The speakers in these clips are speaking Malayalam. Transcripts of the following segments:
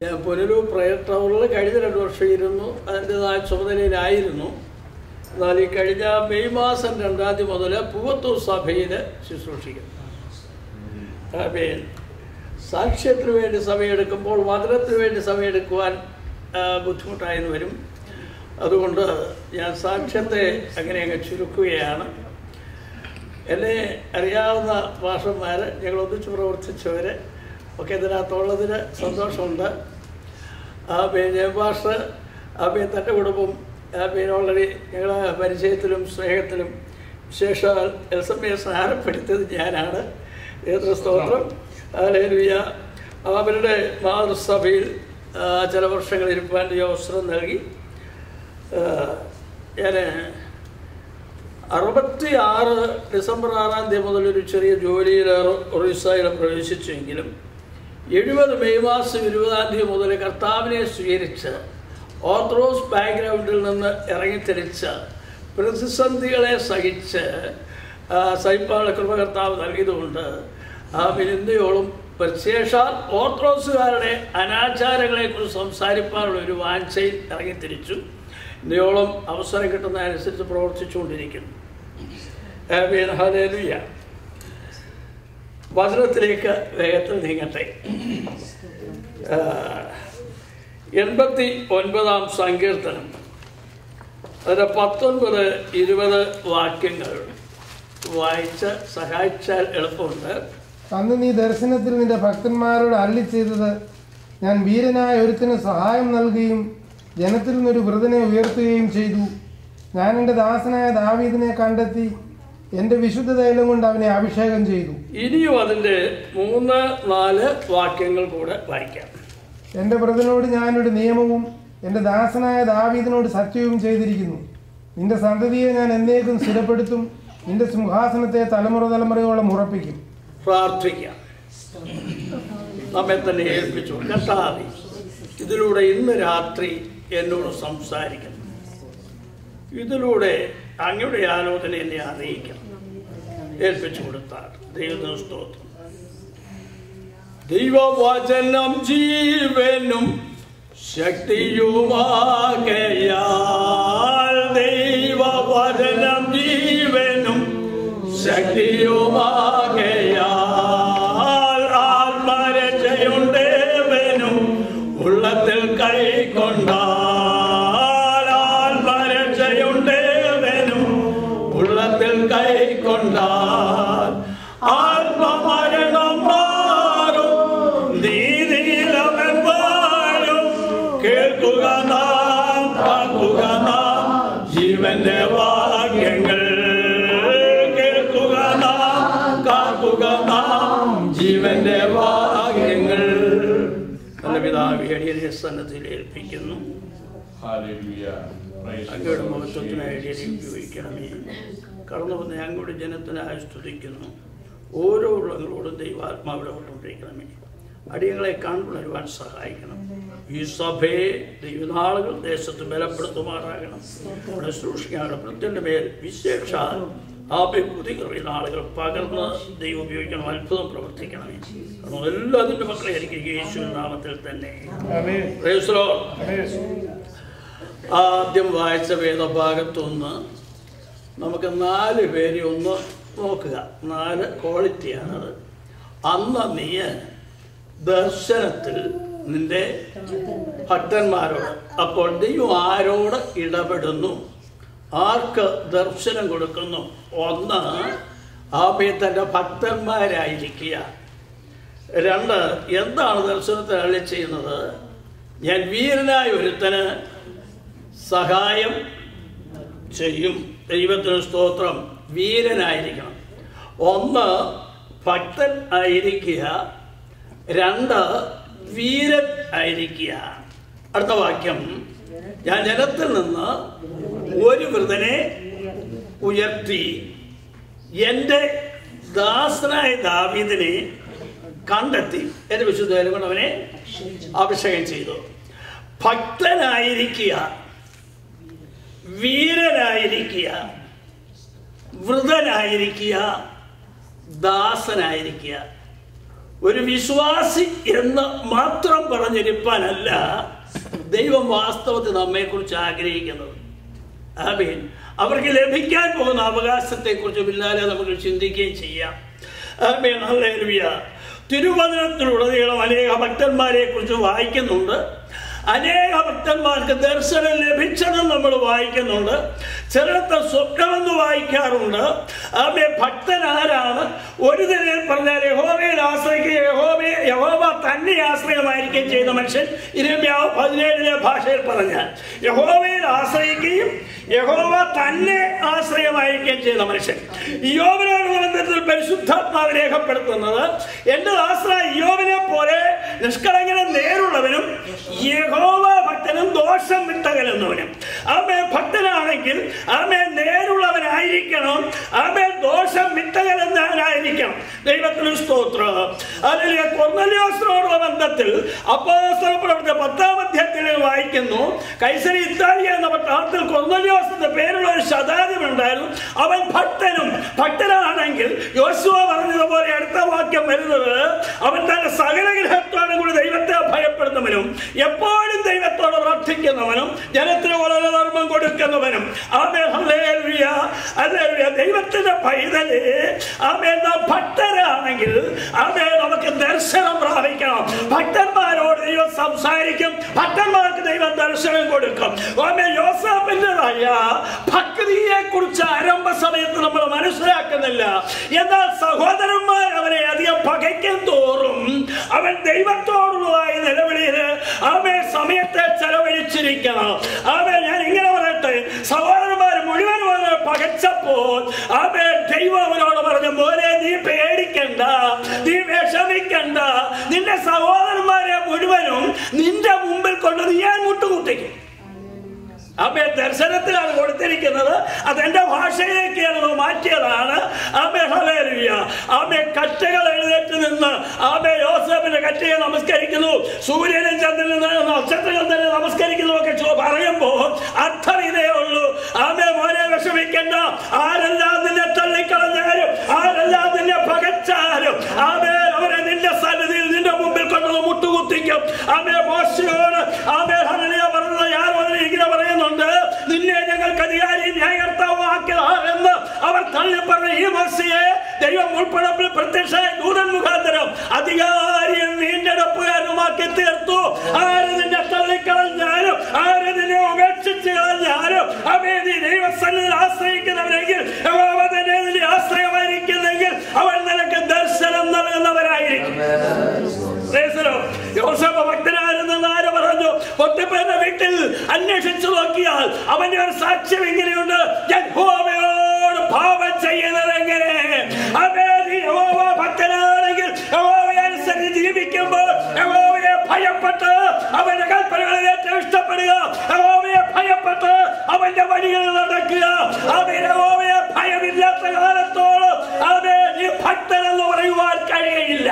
ഞാൻ പുനലൂർ പ്രയർ ടവറിൽ കഴിഞ്ഞ രണ്ട് വർഷം ഇരുന്നു അതിൻ്റെതായ ചുമതലയിലായിരുന്നു എന്നാൽ ഈ കഴിഞ്ഞ മെയ് മാസം രണ്ടാം തീയതി മുതൽ പൂവത്തൂർ സഭയിൽ ശുശ്രൂഷിക്കുന്നു ആമേൻ. സാക്ഷ്യത്തിന് വേണ്ടി സമയമെടുക്കുമ്പോൾ വചനത്തിന് വേണ്ടി സമയമെടുക്കുവാൻ ആ, ബുദ്ധിമുട്ടായെന്ന് വരും അതുകൊണ്ട് ഞാൻ സാക്ഷ്യത്തെ അങ്ങനെ അങ്ങ് ചുരുക്കുകയാണ് എന്നെ അറിയാവുന്ന ഭാഷന്മാർ ഞങ്ങൾ ഒന്നിച്ച് പ്രവർത്തിച്ചവർ ഒക്കെ ഇതിനകത്തുള്ളതിന് സന്തോഷമുണ്ട് ആ പേര് ഭാഷ ആ പേര് തൻ്റെ കുടുംബം ആ പേര് ഓൾറെഡി ഞങ്ങൾ പരിചയത്തിലും സ്നേഹത്തിലും വിശേഷ എൽ എം എ സ്നാനപ്പെടുത്തിയത് ഞാനാണ് ഏതൊരു സ്തോത്രം ഹാലേലുയ അവരുടെ മാതൃസഭയിൽ ആ, ചില വർഷങ്ങൾ ഇരുപ്പാൻ അവസരം നൽകി ഞാൻ അറുപത്തി ആറ് ഡിസംബർ ആറാം തീയതി മുതൽ ഒരു ചെറിയ ജോലിയിൽ ഒറീസയിൽ പ്രവേശിച്ചെങ്കിലും എഴുപത് മെയ് മാസം ഇരുപതാം തീയതി മുതൽ കർത്താവിനെ സ്വീകരിച്ച് ഓർത്തഡോക്സ് ബാക്ക്ഗ്രൗണ്ടിൽ നിന്ന് ഇറങ്ങിത്തിരിച്ച് പ്രതിസന്ധികളെ സഹിച്ച് ആ, സഹിപ്പാനുള്ള കൃപ കർത്താവ് നൽകിയതുകൊണ്ട് ആ വിരുന്നയോളം പ്രത്യേഷാൽ ഓർത്തഡോക്സുകാരുടെ അനാചാരങ്ങളെക്കുറിച്ച് സംസാരിക്കാനുള്ള ഒരു വാഞ്ചയിൽ ഇറങ്ങിത്തിരിച്ചു ഇന്നയോളം അവസരം കിട്ടുന്നതനുസരിച്ച് പ്രവർത്തിച്ചുകൊണ്ടിരിക്കുന്നു ആമേൻ. ഹല്ലേലൂയ. വചനത്തിലേക്ക് വേഗത്തിൽ നീങ്ങട്ടെ ആ, എൺപത്തി ഒൻപതാം സങ്കീർത്തനം അതിൻ്റെ പത്തൊൻപത് ഇരുപത് വാക്യങ്ങൾ വായിച്ച് സഹായിച്ചാൽ എളുപ്പമുണ്ട് അന്ന് നീ ദർശനത്തിൽ നിന്റെ ഭക്തന്മാരോട് അരളി ചെയ്തത് ഞാൻ വീരനായ ഒരുത്തിന് സഹായം നൽകുകയും ജനത്തിൽ നിന്നൊരു വൃതനെ ഉയർത്തുകയും ചെയ്തു ഞാൻ എൻ്റെ ദാസനായ ദാവീദിനെ കണ്ടെത്തി എൻ്റെ വിശുദ്ധ തൈലം കൊണ്ട് അവനെ അഭിഷേകം ചെയ്തു ഇനിയും അതിൻ്റെ മൂന്ന് നാല് വാക്യങ്ങൾ കൂടെ വായിക്കാം എൻ്റെ വ്രതനോട് ഞാനൊരു നിയമവും എൻ്റെ ദാസനായ ദാവീദിനോട് സത്യവും ചെയ്തിരിക്കുന്നു നിന്റെ സന്തതിയെ ഞാൻ എന്നേക്കും സ്ഥിരപ്പെടുത്തും നിന്റെ സിംഹാസനത്തെ തലമുറ തലമുറയോളം ഉറപ്പിക്കും പ്രാർത്ഥിക്കാം നമ്മെ തന്നെ ഏൽപ്പിച്ചു കർത്താവെ ഇതിലൂടെ ഇന്ന് രാത്രി എന്നോട് സംസാരിക്കണം ഇതിലൂടെ അങ്ങയുടെ ആലോചന എന്നെ അറിയിക്കണം ഏൽപ്പിച്ചു കൊടുത്താൽ ദൈവത്തിന് സ്തോത്രം ദൈവവചനം ജീവനും ശക്തിയുമാകയാൽ ദൈവവചനം ജീവനും ശക്തിയുമാകയാൽ ആത്മരക്ഷയുണ്ടേവനും ഉള്ളത്തിൽ കൈക്കൊണ്ടാൽ ആത്മരക്ഷയുണ്ടേവനും ഉള്ളത്തിൽ കൈക്കൊണ്ടാൽ ആത്മമരണം മാറും നീതിയിലവൻ വാഴും കേൾക്കുക നാം കാക്കുക നാം ജീവന്റെ വാക്യങ്ങൾ കേൾക്കുക നാം കാക്കുക നാം ജീവന്റെ വാക്യങ്ങൾ നല്ല പിതാവ് അടിയനെ സന്നദ്ധയിൽ ഏൽപ്പിക്കുന്നു Hallelujah. Praise the അങ്ങയുടെ Lord മഹത്വത്തിനായി Jesus. അടിയനെ ഉപയോഗിക്കണമേ കടന്നു വന്ന ഞങ്ങളുടെ ജനത്തിനായി സ്തുതിക്കുന്നു ഓരോ ഉള്ളങ്ങളോടും ദൈവാത്മാവിടെ കൊണ്ടിരിക്കണമേ അടിയങ്ങളെ കാണുവാൻ സഹായിക്കണം ഈ സഭയെ ദൈവനാളുകൾ ദേശത്ത് ബലപ്പെടുത്തുമാറാകണം അവിടെ സൂക്ഷിക്കാനുള്ള പ്രത്യന്റെ മേൽ വിശേഷ ആഭിഭൂതികളുടെ നാളുകൾ പകർന്ന് ദൈവം ഉപയോഗിക്കണം അത്ഭുതം പ്രവർത്തിക്കണമേ കാരണം എല്ലാത്തിൻ്റെ മക്കളെ എനിക്ക് യേശു നാമത്തിൽ തന്നെ Praise the Lord. ആദ്യം വായിച്ച വേദഭാഗത്തൊന്ന് നമുക്ക് നാല് പേരെ ഒന്ന് നോക്കുക നാല് ക്വാളിറ്റിയാണത് അന്ന് നീ ദർശനത്തിൽ നിന്റെ ഭക്തന്മാരോട് അപ്പോൾ ദൈവം ആരോട് ഇടപെടുന്നു ആർക്ക് ദർശനം കൊടുക്കുന്നു ഒന്ന് ആമേ തൻ്റെ ഭക്തന്മാരായിരിക്കുക രണ്ട് എന്താണ് ദർശനത്തിൽ അള്ളി ചെയ്യുന്നത് ഞാൻ വീരനായ ഒരുത്തന് സഹായം ചെയ്യും ദൈവത്തിന് സ്തോത്രം വീരനായിരിക്കണം ഒന്ന് ഭക്തൻ ആയിരിക്കുക രണ്ട് വീരൻ ആയിരിക്കുക അടുത്ത വാക്യം ഞാൻ ജനത്തിൽ നിന്ന് ഒരു വൃതനെ ഉയർത്തി എൻ്റെ ദാസനായ ദാവീദിനെ കണ്ടെത്തി എൻ്റെ വിശുദ്ധ കൊണ്ട് അവനെ അഭിഷേകം ചെയ്തു ഭക്തനായിരിക്കുക വീരനായിരിക്കുക വൃതനായിരിക്കുക ദാസനായിരിക്കുക ഒരു വിശ്വാസി എന്ന് മാത്രം പറഞ്ഞിരിപ്പാനല്ല ദൈവം വാസ്തവത്തിൽ നമ്മെക്കുറിച്ച് ആഗ്രഹിക്കുന്നത് ആമീൻ അവർക്ക് ലഭിക്കാൻ പോകുന്ന അവകാശത്തെക്കുറിച്ച് പിന്നാലെ നമുക്ക് ചിന്തിക്കുകയും ചെയ്യാം ആമീൻ ഹല്ലേലൂയ തിരുവചനത്തിലുടനീളം അനേക ഭക്തന്മാരെ കുറിച്ച് വായിക്കുന്നുണ്ട് അനേക ഭക്തന്മാർക്ക് ദർശനം ലഭിച്ചതും നമ്മൾ വായിക്കുന്നുണ്ട് ചിലടത്ത് സ്വപ്നമെന്ന് വായിക്കാറുണ്ട് ആമേ ഭക്തൻ ആരാണ് ഒരു നിലയിൽ പറഞ്ഞാൽ യഹോവയിൽ ആശ്രയിക്കുക യഹോവയെ യഹോവ തന്നെ ആശ്രയമായിരിക്കുകയും ചെയ്ത മനുഷ്യൻ ഇരമ്യാവ് പതിനേഴിലെ ഭാഷയിൽ പറഞ്ഞാൽ യഹോവയിൽ ആശ്രയിക്കുകയും യഹോവ തന്നെ ആശ്രയമായിരിക്കുകയും ചെയ്ത മനുഷ്യൻ യോവനോടുള്ള ബന്ധത്തിൽ പരിശുദ്ധാത്മാവ് രേഖപ്പെടുത്തുന്നത് എന്റെ ആശ്രയ യോവനെ പോലെ നിഷ്കളങ്കനും നേരുള്ളവനും യഹോവ ഭക്തനും ദോഷം വിട്ടകലുന്നവനും ആമേ ഭക്തനാണെങ്കിൽ ആമേ നേരുള്ളവനായിരിക്കണം ആമേ ദോഷം വിട്ടകലുന്നവനായിരിക്കണം ദൈവത്തിന് സ്തോത്രം അതിൽ കൊർന്നലിയോസിനോടുള്ള ബന്ധത്തിൽ അപ്പോസ്തല പ്രവർത്തി പത്താം അധ്യായത്തിൽ വായിക്കുന്നു കൈസരി ഇത്താലിയ എന്ന പട്ടണത്തിൽ കൊർന്നലിയോസ് എന്ന പേരുള്ള ഒരു ശതാധിപൻ ഉണ്ടായിരുന്നു അവൻ ഭക്തനും ഭക്തനാണെങ്കിൽ യോശുവ പറഞ്ഞതുപോലെ അടുത്ത വാക്യം വരുന്നത് അവൻ തന്റെ സകല ഗ്രഹത്തോടും കൂടി ദൈവത്തെ ഭയപ്പെടുന്നവനും എപ്പോഴും ദൈവത്തോട് പ്രാർത്ഥിക്കുന്നവനും ജനത്തിന് വളരെ ധർമ്മം കൊടുക്കുന്നവനും ആമേ ഹല്ലേലൂയ ഹല്ലേലൂയ ദൈവത്തിന്റെ പൈതല് ആമേ നാം ഭക്തരാണെങ്കിൽ ആമേ നമുക്ക് ദർശനം പ്രാപിക്കണം ഭക്തന്മാരോട് ദൈവം സംസാരിക്കും ഭക്തന്മാർക്ക് ദൈവം ദർശനം കൊടുക്കും ആമേ യോസാഫിൻ്റെതായ ഭക്തിയെ കുറിച്ച് ആരംഭ സമയത്ത് നമ്മൾ മനസ്സിലാക്കുന്നില്ല എന്നാൽ സഹോദരന്മാർ അവനെ അധികം പകയ്ക്കും തോറും അവൻ ദൈവത്തോടുള്ളതായ നിലവിളിയിൽ അവൻ സമയത്തെ ചെലവഴിച്ചിരിക്കണം അവൻ ഞാൻ ഇങ്ങനെ പറയട്ടെ സഹോദരന്മാർ മുഴുവൻ അവനെ പകച്ചപ്പോൾ അവൻ ദൈവം അവനോട് പറഞ്ഞു മോനെ നീ പേടിക്കണ്ട നീ വിഷമിക്കണ്ട നിന്റെ സഹോദരന്മാരെ മുഴുവനും നിന്റെ മുമ്പിൽ കൊണ്ട് നീ ഞാൻ മുട്ടുകൂട്ടിക്കും അമ്മേ ദർശനത്തിലാണ് കൊടുത്തിരിക്കുന്നത് അതെന്റെ ഭാഷയിലേക്ക് ഞാനത് മാറ്റിയതാണ് അമ്മേ ഹലേലുയ അമ്മേ കറ്റകൾ എഴുന്നേറ്റ് നിന്ന് അമ്മേ യോസഫിന്റെ കറ്റയെ നമസ്കരിക്കുന്നു സൂര്യനും ചന്ദ്രനും നക്ഷത്രങ്ങൾ തന്നെ നമസ്കരിക്കുന്നു ഒക്കെ ചോ- പറയുമ്പോൾ അർത്ഥം ഇതേ ഉള്ളൂ അമ്മേ മോനെ വിഷമിക്കണ്ട ആരെല്ലാം നിന്നെ തള്ളിക്കളഞ്ഞാലും ആരെല്ലാം നിന്നെ പകച്ചാലും ആമേ അവരെ നിന്റെ സന്നിധിയിൽ നിന്റെ മുമ്പിൽ കൊണ്ടത് മുട്ടുകുത്തിക്കും ആമേ മോശയോട് ആമേ ഹനലിയ പറഞ്ഞത് ഞാൻ അതിന് ഇങ്ങനെ പറയുന്നുണ്ട് നിന്നെ ഞങ്ങൾക്ക് അധികാരി ന്യായകർത്താവാക്കിയതാണെന്ന് അവർ തള്ളി പറഞ്ഞ ഈ മോശയെ ദൈവം ഉൾപ്പെടപ്പിൽ പ്രത്യക്ഷമായ ദൂതൻ മുഖാന്തരം അധികാരിയും വീണ്ടെടുപ്പുകാരനുമാക്കി തീർത്തു ആര് നിന്നെ തള്ളിക്കളഞ്ഞാലും ആര് നിന്നെ ഉപേക്ഷിച്ച് കളഞ്ഞാലും അവയെ നീ ദൈവസന്നിധിയിൽ ആശ്രയിക്കുന്നവരെങ്കിൽ യഹോവ തന്നെ നിന്നെ ആശ്രയമായിരിക്കുന്നെങ്കിൽ അവൻ നിനക്ക് ദർശനം നൽകുന്നവരായിരിക്കും Praise the Lord. യോസേഫ് ഭക്തനായിരുന്നെന്ന് ആര് പറഞ്ഞു പൊട്ടിപ്പേരുടെ വീട്ടിൽ അന്വേഷിച്ചു നോക്കിയാൽ അവന്റെ ഒരു സാക്ഷ്യം ഇങ്ങനെയുണ്ട് ഞാൻ യഹോവയോട് പാപം ചെയ്യുന്നത് എങ്ങനെ അവേ നീ യഹോവ ഭക്തനാണെങ്കിൽ യഹോവയെ അനുസരിച്ച് ജീവിക്കുമ്പോൾ യഹോവയെ ഭയപ്പെട്ട് അവന്റെ കൽപ്പനകളിൽ ഏറ്റവും ഇഷ്ടപ്പെടുക യഹോവയെ ഭയപ്പെട്ട് അവന്റെ വഴികളിൽ നടക്കുക അവൻ യഹോവയെ ഭയമില്ലാത്ത കാലത്തോളം അവനെ നീ ഭക്തനെന്ന് പറയുവാൻ കഴിയയില്ല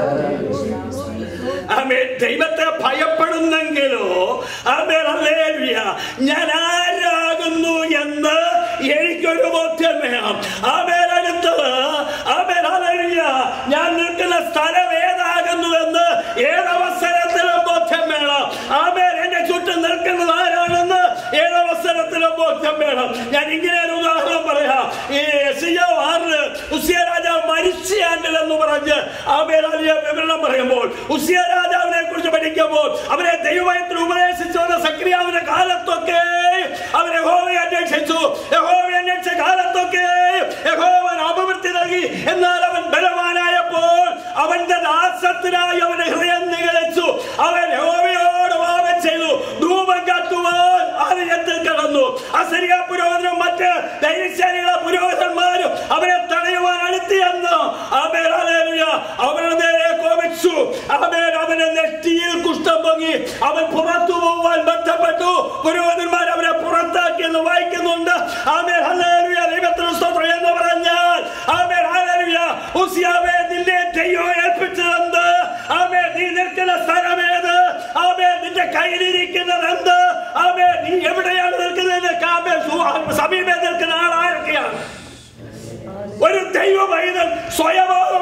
ആമേ ദൈവത്തെ ഭയപ്പെടുന്നെങ്കിലോ ആമേ ഹല്ലേലൂയ ഞാൻ ആരാകുന്നു എന്ന് എനിക്കൊരു ബോധ്യം വേണം ആമേ അടുത്തത് ആമേ ഹല്ലേലൂയ ഞാൻ നിൽക്കുന്ന സ്ഥലം ഏതാകുന്നു എന്ന് ഏതവസരത്തിലും ബോധ്യം വേണം ആമേ എന്റെ ചുറ്റും നിൽക്കുന്നത് ആരാണെന്ന് ഏതവസരത്തിലും ബോധ്യം വേണം ഞാൻ ഇങ്ങനെ ഒരു ഉദാഹരണം പറയാം ഈ എസിയോ ആറിന് ഉസിയ രാജാവ് മരിച്ച ആണ്ടിൽ എന്ന് പറഞ്ഞ് ആമേ വലിയ വിവരണം പറയുമ്പോൾ ഉസിയ രാജാവിനെ കുറിച്ച് പഠിക്കുമ്പോൾ അവരെ ദൈവത്തിൽ ഉപദേശിച്ചു വന്ന സക്രിയാവിന്റെ കാലത്തൊക്കെ അവൻ യഹോവയെ അന്വേഷിച്ചു യഹോവയെ അന്വേഷിച്ച കാലത്തൊക്കെ യഹോവൻ അഭിവൃദ്ധി നൽകി എന്നാൽ അവൻ ബലവാനായപ്പോൾ അവന്റെ ദാസത്തിനായി അവന്റെ ഹൃദയം നികളിച്ചു അവൻ യഹോവയോട് പാപം ചെയ്തു ധൂപം കത്തുവാൻ ആലയത്തിൽ കടന്നു അസരിയ പുരോഹിതനും മറ്റ് ധൈര്യശാലികളെ പുരോഹിതന്മാരും അവനെ തടയുവാൻ അടുത്തിയെന്ന് അവൻ ഹല്ലേലൂയ അവരുടെ നേരെ കോപിച്ചു അവൻ അവനെ നെറ്റിയിൽ കുഷ്ഠം പൊങ്ങി അവൻ പുറത്തു പോവാൻ ബന്ധപ്പെട്ടു പുരോഹിതന്മാർ അവനെ പുറത്താക്കി എന്ന് വായിക്കുന്നുണ്ട് ആമേൻ ഹല്ലേലൂയ ദൈവത്തിന് സ്തോത്രം എന്ന് പറഞ്ഞാൽ ആമേൻ ഹല്ലേലൂയ ഉസിയാവേ നിന്നെ ദൈവം ഏൽപ്പിച്ചതെന്ത് ആമേൻ നീ നിൽക്കുന്ന സ്ഥലമേത് ആമേൻ നിന്റെ കയ്യിലിരിക്കുന്നത് എന്ത് ആമേൻ നീ എവിടെയാണ് നിൽക്കുന്നത് ആമേൻ സു- സമീപം നിൽക്കുന്ന ആളാരൊക്കെയാണ് ഒരു ദൈവ പൈതൽ സ്വയബോധമുള്ളവരായി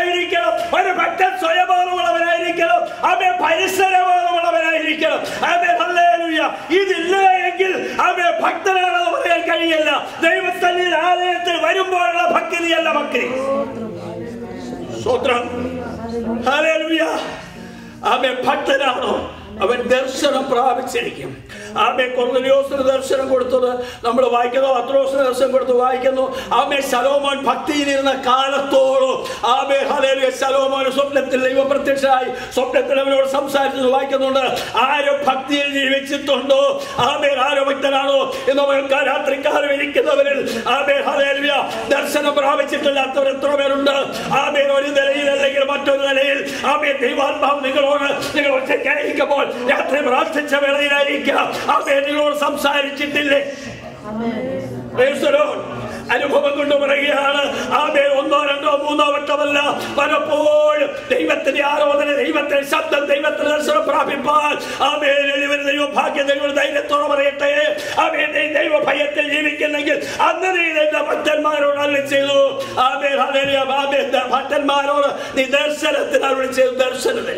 ഭക്തനുള്ളവനായിരിക്കണം ഒരു ഭക്തൻ സ്വയബോധമുള്ളവനായിരിക്കണം അവൻ പരിസരബോധമുള്ളവനായിരിക്കണം അവൻ ഹല്ലേലൂയ ഇതില്ല എങ്കിൽ അവൻ ഭക്തനാണെന്ന് പറയാൻ കഴിയില്ല ദൈവത്തിന്റെ ആലയത്തിൽ വരുമ്പോഴുള്ള ഭക്തിയല്ല ഭക്തി സ്തോത്രം ഹല്ലേലൂയ അവൻ ഭക്തനാണോ അവൻ ദർശനം പ്രാപിച്ചിരിക്കും ആമേ കൊർന്നലിയോസിന് ദർശനം കൊടുത്തത് നമ്മൾ വായിക്കുന്നു അത്രോസിന് ദർശനം കൊടുത്ത് വായിക്കുന്നു ആമേ ശലോമോൻ ഭക്തിയിലിരുന്ന കാലത്തോളം ആമേ ഹലേലിയ ശലോമോൻ സ്വപ്നത്തിൽ ദൈവം പ്രത്യക്ഷമായി സ്വപ്നത്തിൽ അവനോട് സംസാരിച്ചത് വായിക്കുന്നുണ്ട് ആരും ഭക്തിയിൽ ജീവിച്ചിട്ടുണ്ടോ ആമേ ആരോ ഭക്തനാണോ എന്ന് നമുക്ക് രാത്രിക്കാലം ഇരിക്കുന്നവരിൽ ആമേ ഹലേലിയ ദർശനം പ്രാപിച്ചിട്ടില്ലാത്തവർ എത്ര പേരുണ്ട് ആമേ ഒരു നിലയിൽ അല്ലെങ്കിൽ മറ്റൊരു നിലയിൽ ആമേ ദൈവാത്മാവ് നിങ്ങളോട് നിങ്ങൾ ഒറ്റയ്ക്കായിരിക്കുമ്പോൾ രാത്രി പ്രാർത്ഥിച്ച വേളയിലായിരിക്കാം ആമേ നിങ്ങളോട് സംസാരിച്ചിട്ടില്ലേ Praise the Lord. അനുഭവം കൊണ്ട് പറയുകയാണ് ആമേ ഒന്നോ രണ്ടോ മൂന്നോ വട്ടമല്ല പലപ്പോഴും ദൈവത്തിന്റെ ആരോധന ദൈവത്തിന്റെ ശബ്ദം ദൈവത്തിന്റെ ദർശനം പ്രാപിപ്പാൻ ആമേ ദൈവം ദൈവ ഭാഗ്യം ദൈവം ധൈര്യത്തോടെ പറയട്ടെ ആമേ നീ ദൈവ ഭയത്തിൽ ജീവിക്കുന്നെങ്കിൽ അന്ന് നീ നിന്റെ ഭക്തന്മാരോട് അല്ല ചെയ്തു ആമേ ഹല്ലേലൂയ ആമേ ഭക്തന്മാരോട് നീ ദർശനത്തിന് അരുളി ചെയ്തു ദർശനത്തിൽ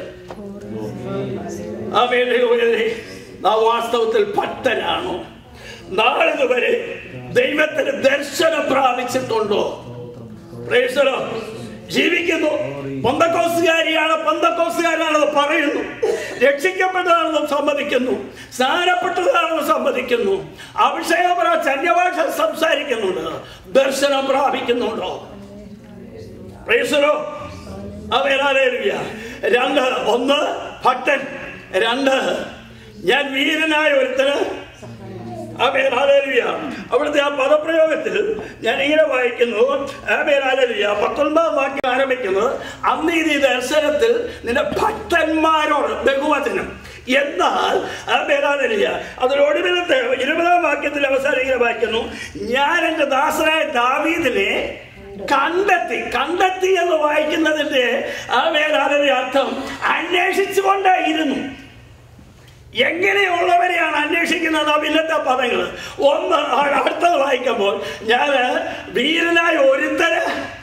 ആമേ ദൈവമേ, നാം വാസ്തവത്തിൽ ഭക്തനാണോ നാളിതുവരെ ദൈവത്തിന് ദർശനം പ്രാപിച്ചിട്ടുണ്ടോ Praise the Lord. ജീവിക്കുന്നു പന്തക്കോസുകാരിയാണ് പന്തക്കോസുകാരാണെന്ന് പറയുന്നു രക്ഷിക്കപ്പെട്ടതാണെന്ന് സമ്മതിക്കുന്നു സ്നാനപ്പെട്ടതാണെന്ന് സമ്മതിക്കുന്നു അഭിഷേകം പ്രാപിച്ച അന്യഭാഷ സംസാരിക്കുന്നുണ്ട് ദർശനം പ്രാപിക്കുന്നുണ്ടോ Praise the Lord. ആമേൻ. ഹല്ലേലൂയ. രണ്ട് ഒന്ന് ഭക്തൻ രണ്ട് ഞാൻ വീരനായ ഒരുത്തന് ആമേൻ. ഹല്ലേലൂയ. അവിടുത്തെ ആ പദപ്രയോഗത്തിൽ ഞാൻ ഇങ്ങനെ വായിക്കുന്നു ആമേൻ. ഹല്ലേലൂയ. പത്തൊൻപതാം വാക്യം ആരംഭിക്കുന്നത് അന്ന് ഇത് ഈ ദർശനത്തിൽ നിന്റെ ഭക്തന്മാരോട് ബഹുവചനം എന്നാൽ ആമേൻ. ഹല്ലേലൂയ. അതിലൊടുവിലത്തെ ഇരുപതാം വാക്യത്തിൽ അവസാനം ഇങ്ങനെ വായിക്കുന്നു ഞാൻ എൻ്റെ ദാസനായ ദാവീദിനെ കണ്ടെത്തി കണ്ടെത്തി എന്ന് വായിക്കുന്നതിന്റെ ആ വേദാതിന്റെ അർത്ഥം അന്വേഷിച്ചുകൊണ്ടേയിരുന്നു എങ്ങനെയുള്ളവരെയാണ് അന്വേഷിക്കുന്നത് ആ ഇന്നത്തെ പദങ്ങൾ ഒന്ന് അടുത്തത് വായിക്കുമ്പോൾ ഞാൻ വീരനായ ഒരുത്തന്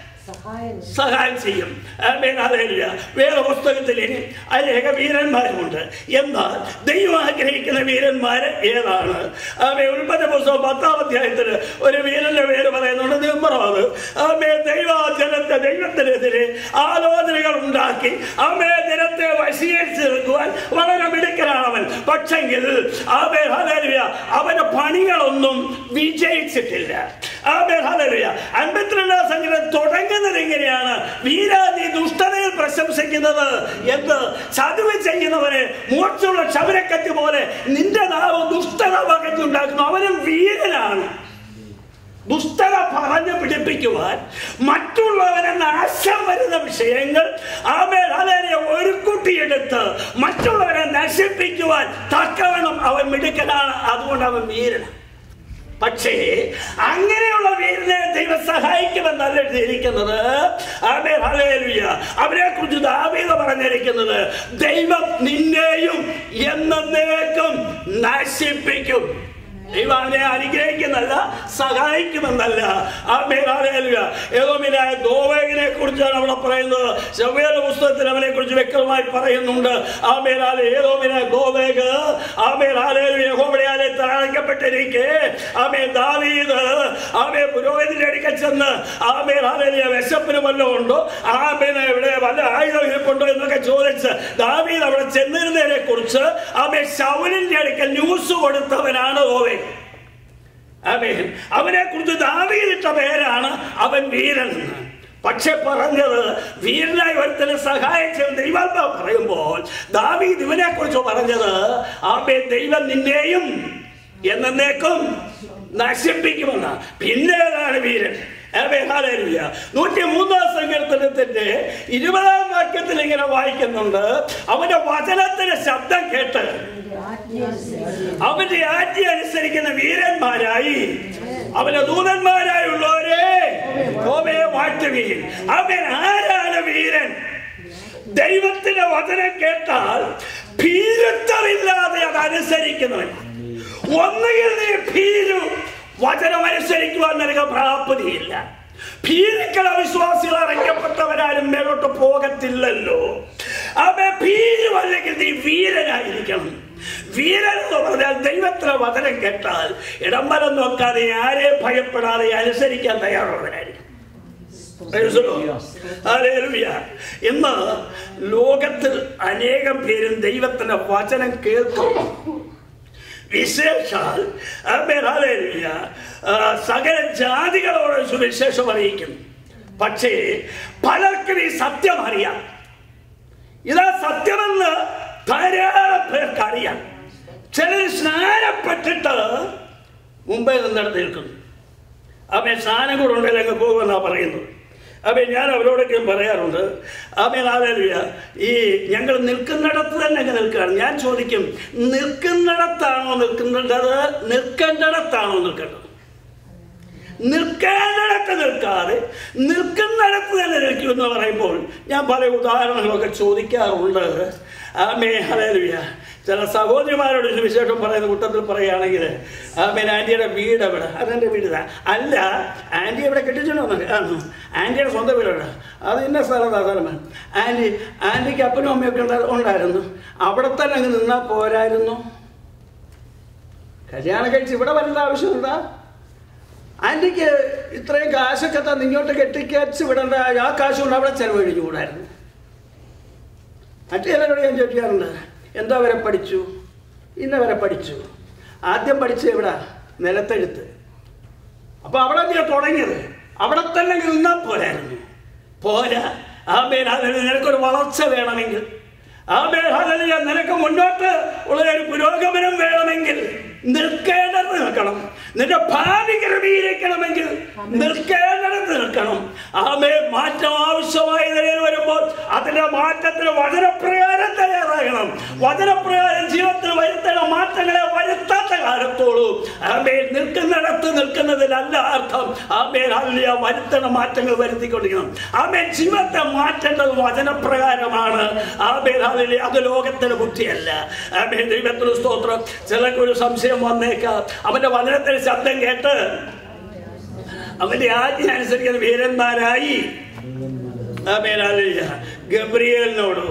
സഹായം ചെയ്യും ആമേൻ. ഹല്ലേലൂയ. വേദപുസ്തകത്തിൽ ഇനി അനേക വീരന്മാരുമുണ്ട് എന്നാൽ ദൈവം ആഗ്രഹിക്കുന്ന വീരന്മാര് ഏതാണ് ആമേ ഉൽപ്പന്ന പുസ്തകം പത്താം അധ്യായത്തിൽ ഒരു വീരന്റെ പേര് പറയുന്നുണ്ട് നിമ്രാവ് ആമേ ദൈവാചനത്തെ ദൈവത്തിനെതിരെ ആലോചനകൾ ഉണ്ടാക്കി ആമേ ജനത്തെ വശീകരിച്ച് നിൽക്കുവാൻ വളരെ മിടുക്കനാണ് അവൻ പക്ഷെങ്കിൽ ആമേ ഹല്ലേലൂയ അവന്റെ പണികളൊന്നും വിജയിച്ചിട്ടില്ല ആമേ ഹല്ലേലൂയ അൻപത്തിരണ്ടാം സംഗീതം തുടങ്ങുന്നത് എങ്ങനെയാണ് വീരാതി ദുഷ്ടതയിൽ പ്രശംസിക്കുന്നത് എന്ന് ചതുവ് ചെയ്യുന്നവനെ മൂർച്ചയുള്ള ക്ഷമരക്കത്തി പോലെ നിന്റെ നാവ് ദുഷ്ടത പകച്ചുണ്ടാക്കുന്നു അവനും വീരനാണ് ദുഷ്ടത പറഞ്ഞു പിടിപ്പിക്കുവാൻ മറ്റുള്ളവരെ നാശം വരുന്ന വിഷയങ്ങൾ ആമേൽ അതിനെ ഒരു കുട്ടിയെടുത്ത് മറ്റുള്ളവരെ നശിപ്പിക്കുവാൻ തക്കവണ്ണം അവൻ മിടുക്കനാണ് അതുകൊണ്ട് അവൻ വീരനാണ് പക്ഷേ അങ്ങനെയുള്ള വീരനെ ദൈവം സഹായിക്കുമെന്നല്ല എഴുതിയിരിക്കുന്നത് ആമേൻ, ഹല്ലേലൂയ. അവരെ കുറിച്ച് ദാവീദ പറഞ്ഞിരിക്കുന്നത് ദൈവം നിന്നെയും എന്നേക്കും നശിപ്പിക്കും ദൈവം അവനെ അനുഗ്രഹിക്കുന്നല്ല സഹായിക്കുമെന്നല്ല ഏതോമിനായ ദോവേഗിനെ കുറിച്ചാണ് അവിടെ പറയുന്നത് ശവ്വേല പുസ്തകത്തിൽ അവനെ കുറിച്ച് വ്യക്തമായി പറയുന്നുണ്ട് ആ മേലാലെ ഏതോമിനായ ദോവേഗ് ആ മേലാലെ യഹോവയാലെ തളയ്ക്കപ്പെട്ടിരിക്കെ ആമേ ദാവീദ് ആമേ പുരോഹിതന്റെ അടുക്കൽ ചെന്ന് ആമേ ഹാലേലിയ വിശപ്പിന് വല്ലതും ഉണ്ടോ ആമേന് ഇവിടെ വല്ല ആയുധം ഇരിപ്പുണ്ടോ എന്നൊക്കെ ചോദിച്ച് ദാവീദ് അവിടെ ചെന്നിരുന്നതിനെ കുറിച്ച് ആമേ ശൗലിന്റെ അടുക്കൽ ന്യൂസ് കൊടുത്തവനാണ് ഓവേ ആമേൻ അവനെ കുറിച്ച് ദാവീദിട്ട പേരാണ് അവൻ വീരൻ എന്ന്. പക്ഷെ പറഞ്ഞത് വീരനായി ഒരുത്തനെ സഹായിച്ച ദൈവാത്മാവ് പറയുമ്പോൾ ദാവീദ് ഇവനെ കുറിച്ച് പറഞ്ഞത് ആമേ ദൈവം നിന്നെയും എന്നേക്കും നശിപ്പിക്കുമെന്ന പിന്നെ ഏതാണ് വീരൻ ആമേൻ, ഹല്ലേലൂയ. നൂറ്റി മൂന്നാം സങ്കീർത്തനത്തിന്റെ ഇരുപതാം വാക്യത്തിൽ ഇങ്ങനെ വായിക്കുന്നുണ്ട് അവന്റെ വചനത്തിന്റെ ശബ്ദം കേട്ട് അവന്റെ ആജ്ഞ അനുസരിക്കുന്ന വീരന്മാരായി അവന്റെ ദൂതന്മാരായുള്ളവരെ കോപയെ വാഴ്ത്തുകയും അവൻ ആരാണ് വീരൻ ദൈവത്തിന്റെ വചനം കേട്ടാൽ ഭീരുത്വമില്ലാതെ അത് അനുസരിക്കുന്നവൻ ഒന്നുകിൽ നീ ഭീരു വചനം അനുസരിക്കുവാൻ നിനക്ക് പ്രാപ്തിയില്ല ഭീതിക്കട വിശ്വാസികൾ അറയ്ക്കപ്പെട്ടവരാരും മേലോട്ട് പോകത്തില്ലല്ലോ അവ ഭീരും അല്ലെങ്കിൽ നീ വീരനായിരിക്കണം വീരൻ എന്ന് പറഞ്ഞാൽ ദൈവത്തിന്റെ വചനം കേട്ടാൽ ഇടംബരം നോക്കാതെ ആരെ ഭയപ്പെടാതെ അനുസരിക്കാൻ തയ്യാറുള്ളവരായിരിക്കും Praise the Lord. Hallelujah. ഇന്ന് ലോകത്തിൽ അനേകം പേരും ദൈവത്തിന്റെ വചനം കേൾക്കും വിശേഷാൽ ആമേൻ, ഹല്ലേലൂയ. ആ, സകല ജാതികളോട് സുവിശേഷം അറിയിക്കും പക്ഷേ പലർക്കും ഈ സത്യം അറിയാം ഇതാ സത്യമെന്ന് ധാരാളം പേർക്ക് അറിയാം ചിലർ സ്നാനപ്പെട്ടിട്ട് മുമ്പേ നിന്നിടത്ത് നിൽക്കുന്നു അവൻ സ്നാനം കൂടെ ഉണ്ടെങ്കിൽ അങ്ങ് പോകുമെന്നാണ് പറയുന്നത് അവൻ ഞാൻ അവരോടൊക്കെ പറയാറുണ്ട് അവൻ ആവേലിയ ഈ ഞങ്ങൾ നിൽക്കുന്നിടത്ത് തന്നെ അങ്ങ് നിൽക്കുകയാണ് ഞാൻ ചോദിക്കും നിൽക്കുന്നിടത്താണോ നിൽക്കുന്നുണ്ടത് നിൽക്കേണ്ടിടത്താണോ നിൽക്കേണ്ടത് നിൽക്കേണ്ടിടത്ത് നിൽക്കാതെ നിൽക്കുന്നിടത്ത് തന്നെ നിൽക്കുമെന്ന് പറയുമ്പോൾ ഞാൻ പല ഉദാഹരണങ്ങളൊക്കെ ചോദിക്കാറുണ്ട് ആമേ ഹലേലുയ ചില സഹോദരിമാരോട് ഒരു വിശേഷം പറയുന്ന കൂട്ടത്തിൽ പറയുകയാണെങ്കിൽ ആമേൻ ആൻറ്റിയുടെ വീട് എവിടെ അതെൻ്റെ വീട് ഇതാ അല്ല ആൻറ്റി ഇവിടെ കെട്ടിച്ചിട്ടുണ്ടോ ആണോ ആൻറ്റിയുടെ സ്വന്തം വീട് എവിടെ അത് ഇന്ന സ്ഥലത്താ സ്ഥലമാണ് ആൻറ്റി ആൻറ്റിക്ക് അപ്പനും അമ്മയൊക്കെ ഉണ്ടാ- ഉണ്ടായിരുന്നു അവിടെ തന്നെ അങ്ങ് നിന്നാൽ പോരായിരുന്നു കല്യാണം കഴിച്ച് ഇവിടെ വരേണ്ട ആവശ്യമുണ്ടാ ആൻറ്റിക്ക് ഇത്രയും കാശൊക്കെ തന്നെ ഇങ്ങോട്ട് കെട്ടിക്കച്ച് വിടേണ്ട ആ കാശ് കൊണ്ട് അവിടെ ചെലവഴിഞ്ഞു കൂടായിരുന്നു മറ്റു ചിലരോട് ഞാൻ ചോദിക്കാറുണ്ട് എന്താ വരെ പഠിച്ചു ഇന്ന വരെ പഠിച്ചു ആദ്യം പഠിച്ചത് എവിടാ നിലത്തെഴുത്ത് അപ്പൊ അവിടെ ഞാൻ തുടങ്ങിയത് അവിടെ തന്നെ നിന്നാൽ പോരായിരുന്നു പോരാ ആമേൻ അതിന് നിനക്കൊരു വളർച്ച വേണമെങ്കിൽ ആമേൻ അതിന് നിനക്ക് മുന്നോട്ട് ഉള്ള ഒരു പുരോഗമനം വേണമെങ്കിൽ നിൽക്കേണ്ടത് നിൽക്കണം നിന്റെ ഭാവി ക്രമീകരിക്കണമെങ്കിൽ നിൽക്കേണ്ടത് നിൽക്കണം ആമേ മാറ്റം ആവശ്യമായ നിലയിൽ വരുമ്പോൾ അതിന്റെ മാറ്റത്തിന് വചനപ്രകാരം തയ്യാറാകണം വചനപ്രകാരം ജീവിതത്തിൽ വരുത്തേണ്ട മാറ്റങ്ങളെ വരുത്താത്ത കാലത്തോളൂ ആമേ നിൽക്കുന്നിടത്ത് നിൽക്കുന്നതിലല്ല അർത്ഥം ആമേ അല്ല വരുത്തണ മാറ്റങ്ങൾ വരുത്തിക്കൊണ്ടിരിക്കണം ആമേ ജീവിതത്തെ മാറ്റേണ്ടത് വചനപ്രകാരമാണ് ആമേ അതിലെ അത് ലോകത്തിന്റെ ബുദ്ധിയല്ല ആമേ ദൈവത്തിന് സ്തോത്രം ചിലർക്ക് ഒരു സംശയം വന്നേക്കാം അവന്റെ വചനത്തിന് ശബ്ദം കേട്ട് അവന്റെ ആജ്ഞ അനുസരിക്കുന്ന വീരന്മാരായി ആമേൻ ഹല്ലേലൂയ. ഗബ്രിയേലിനോട്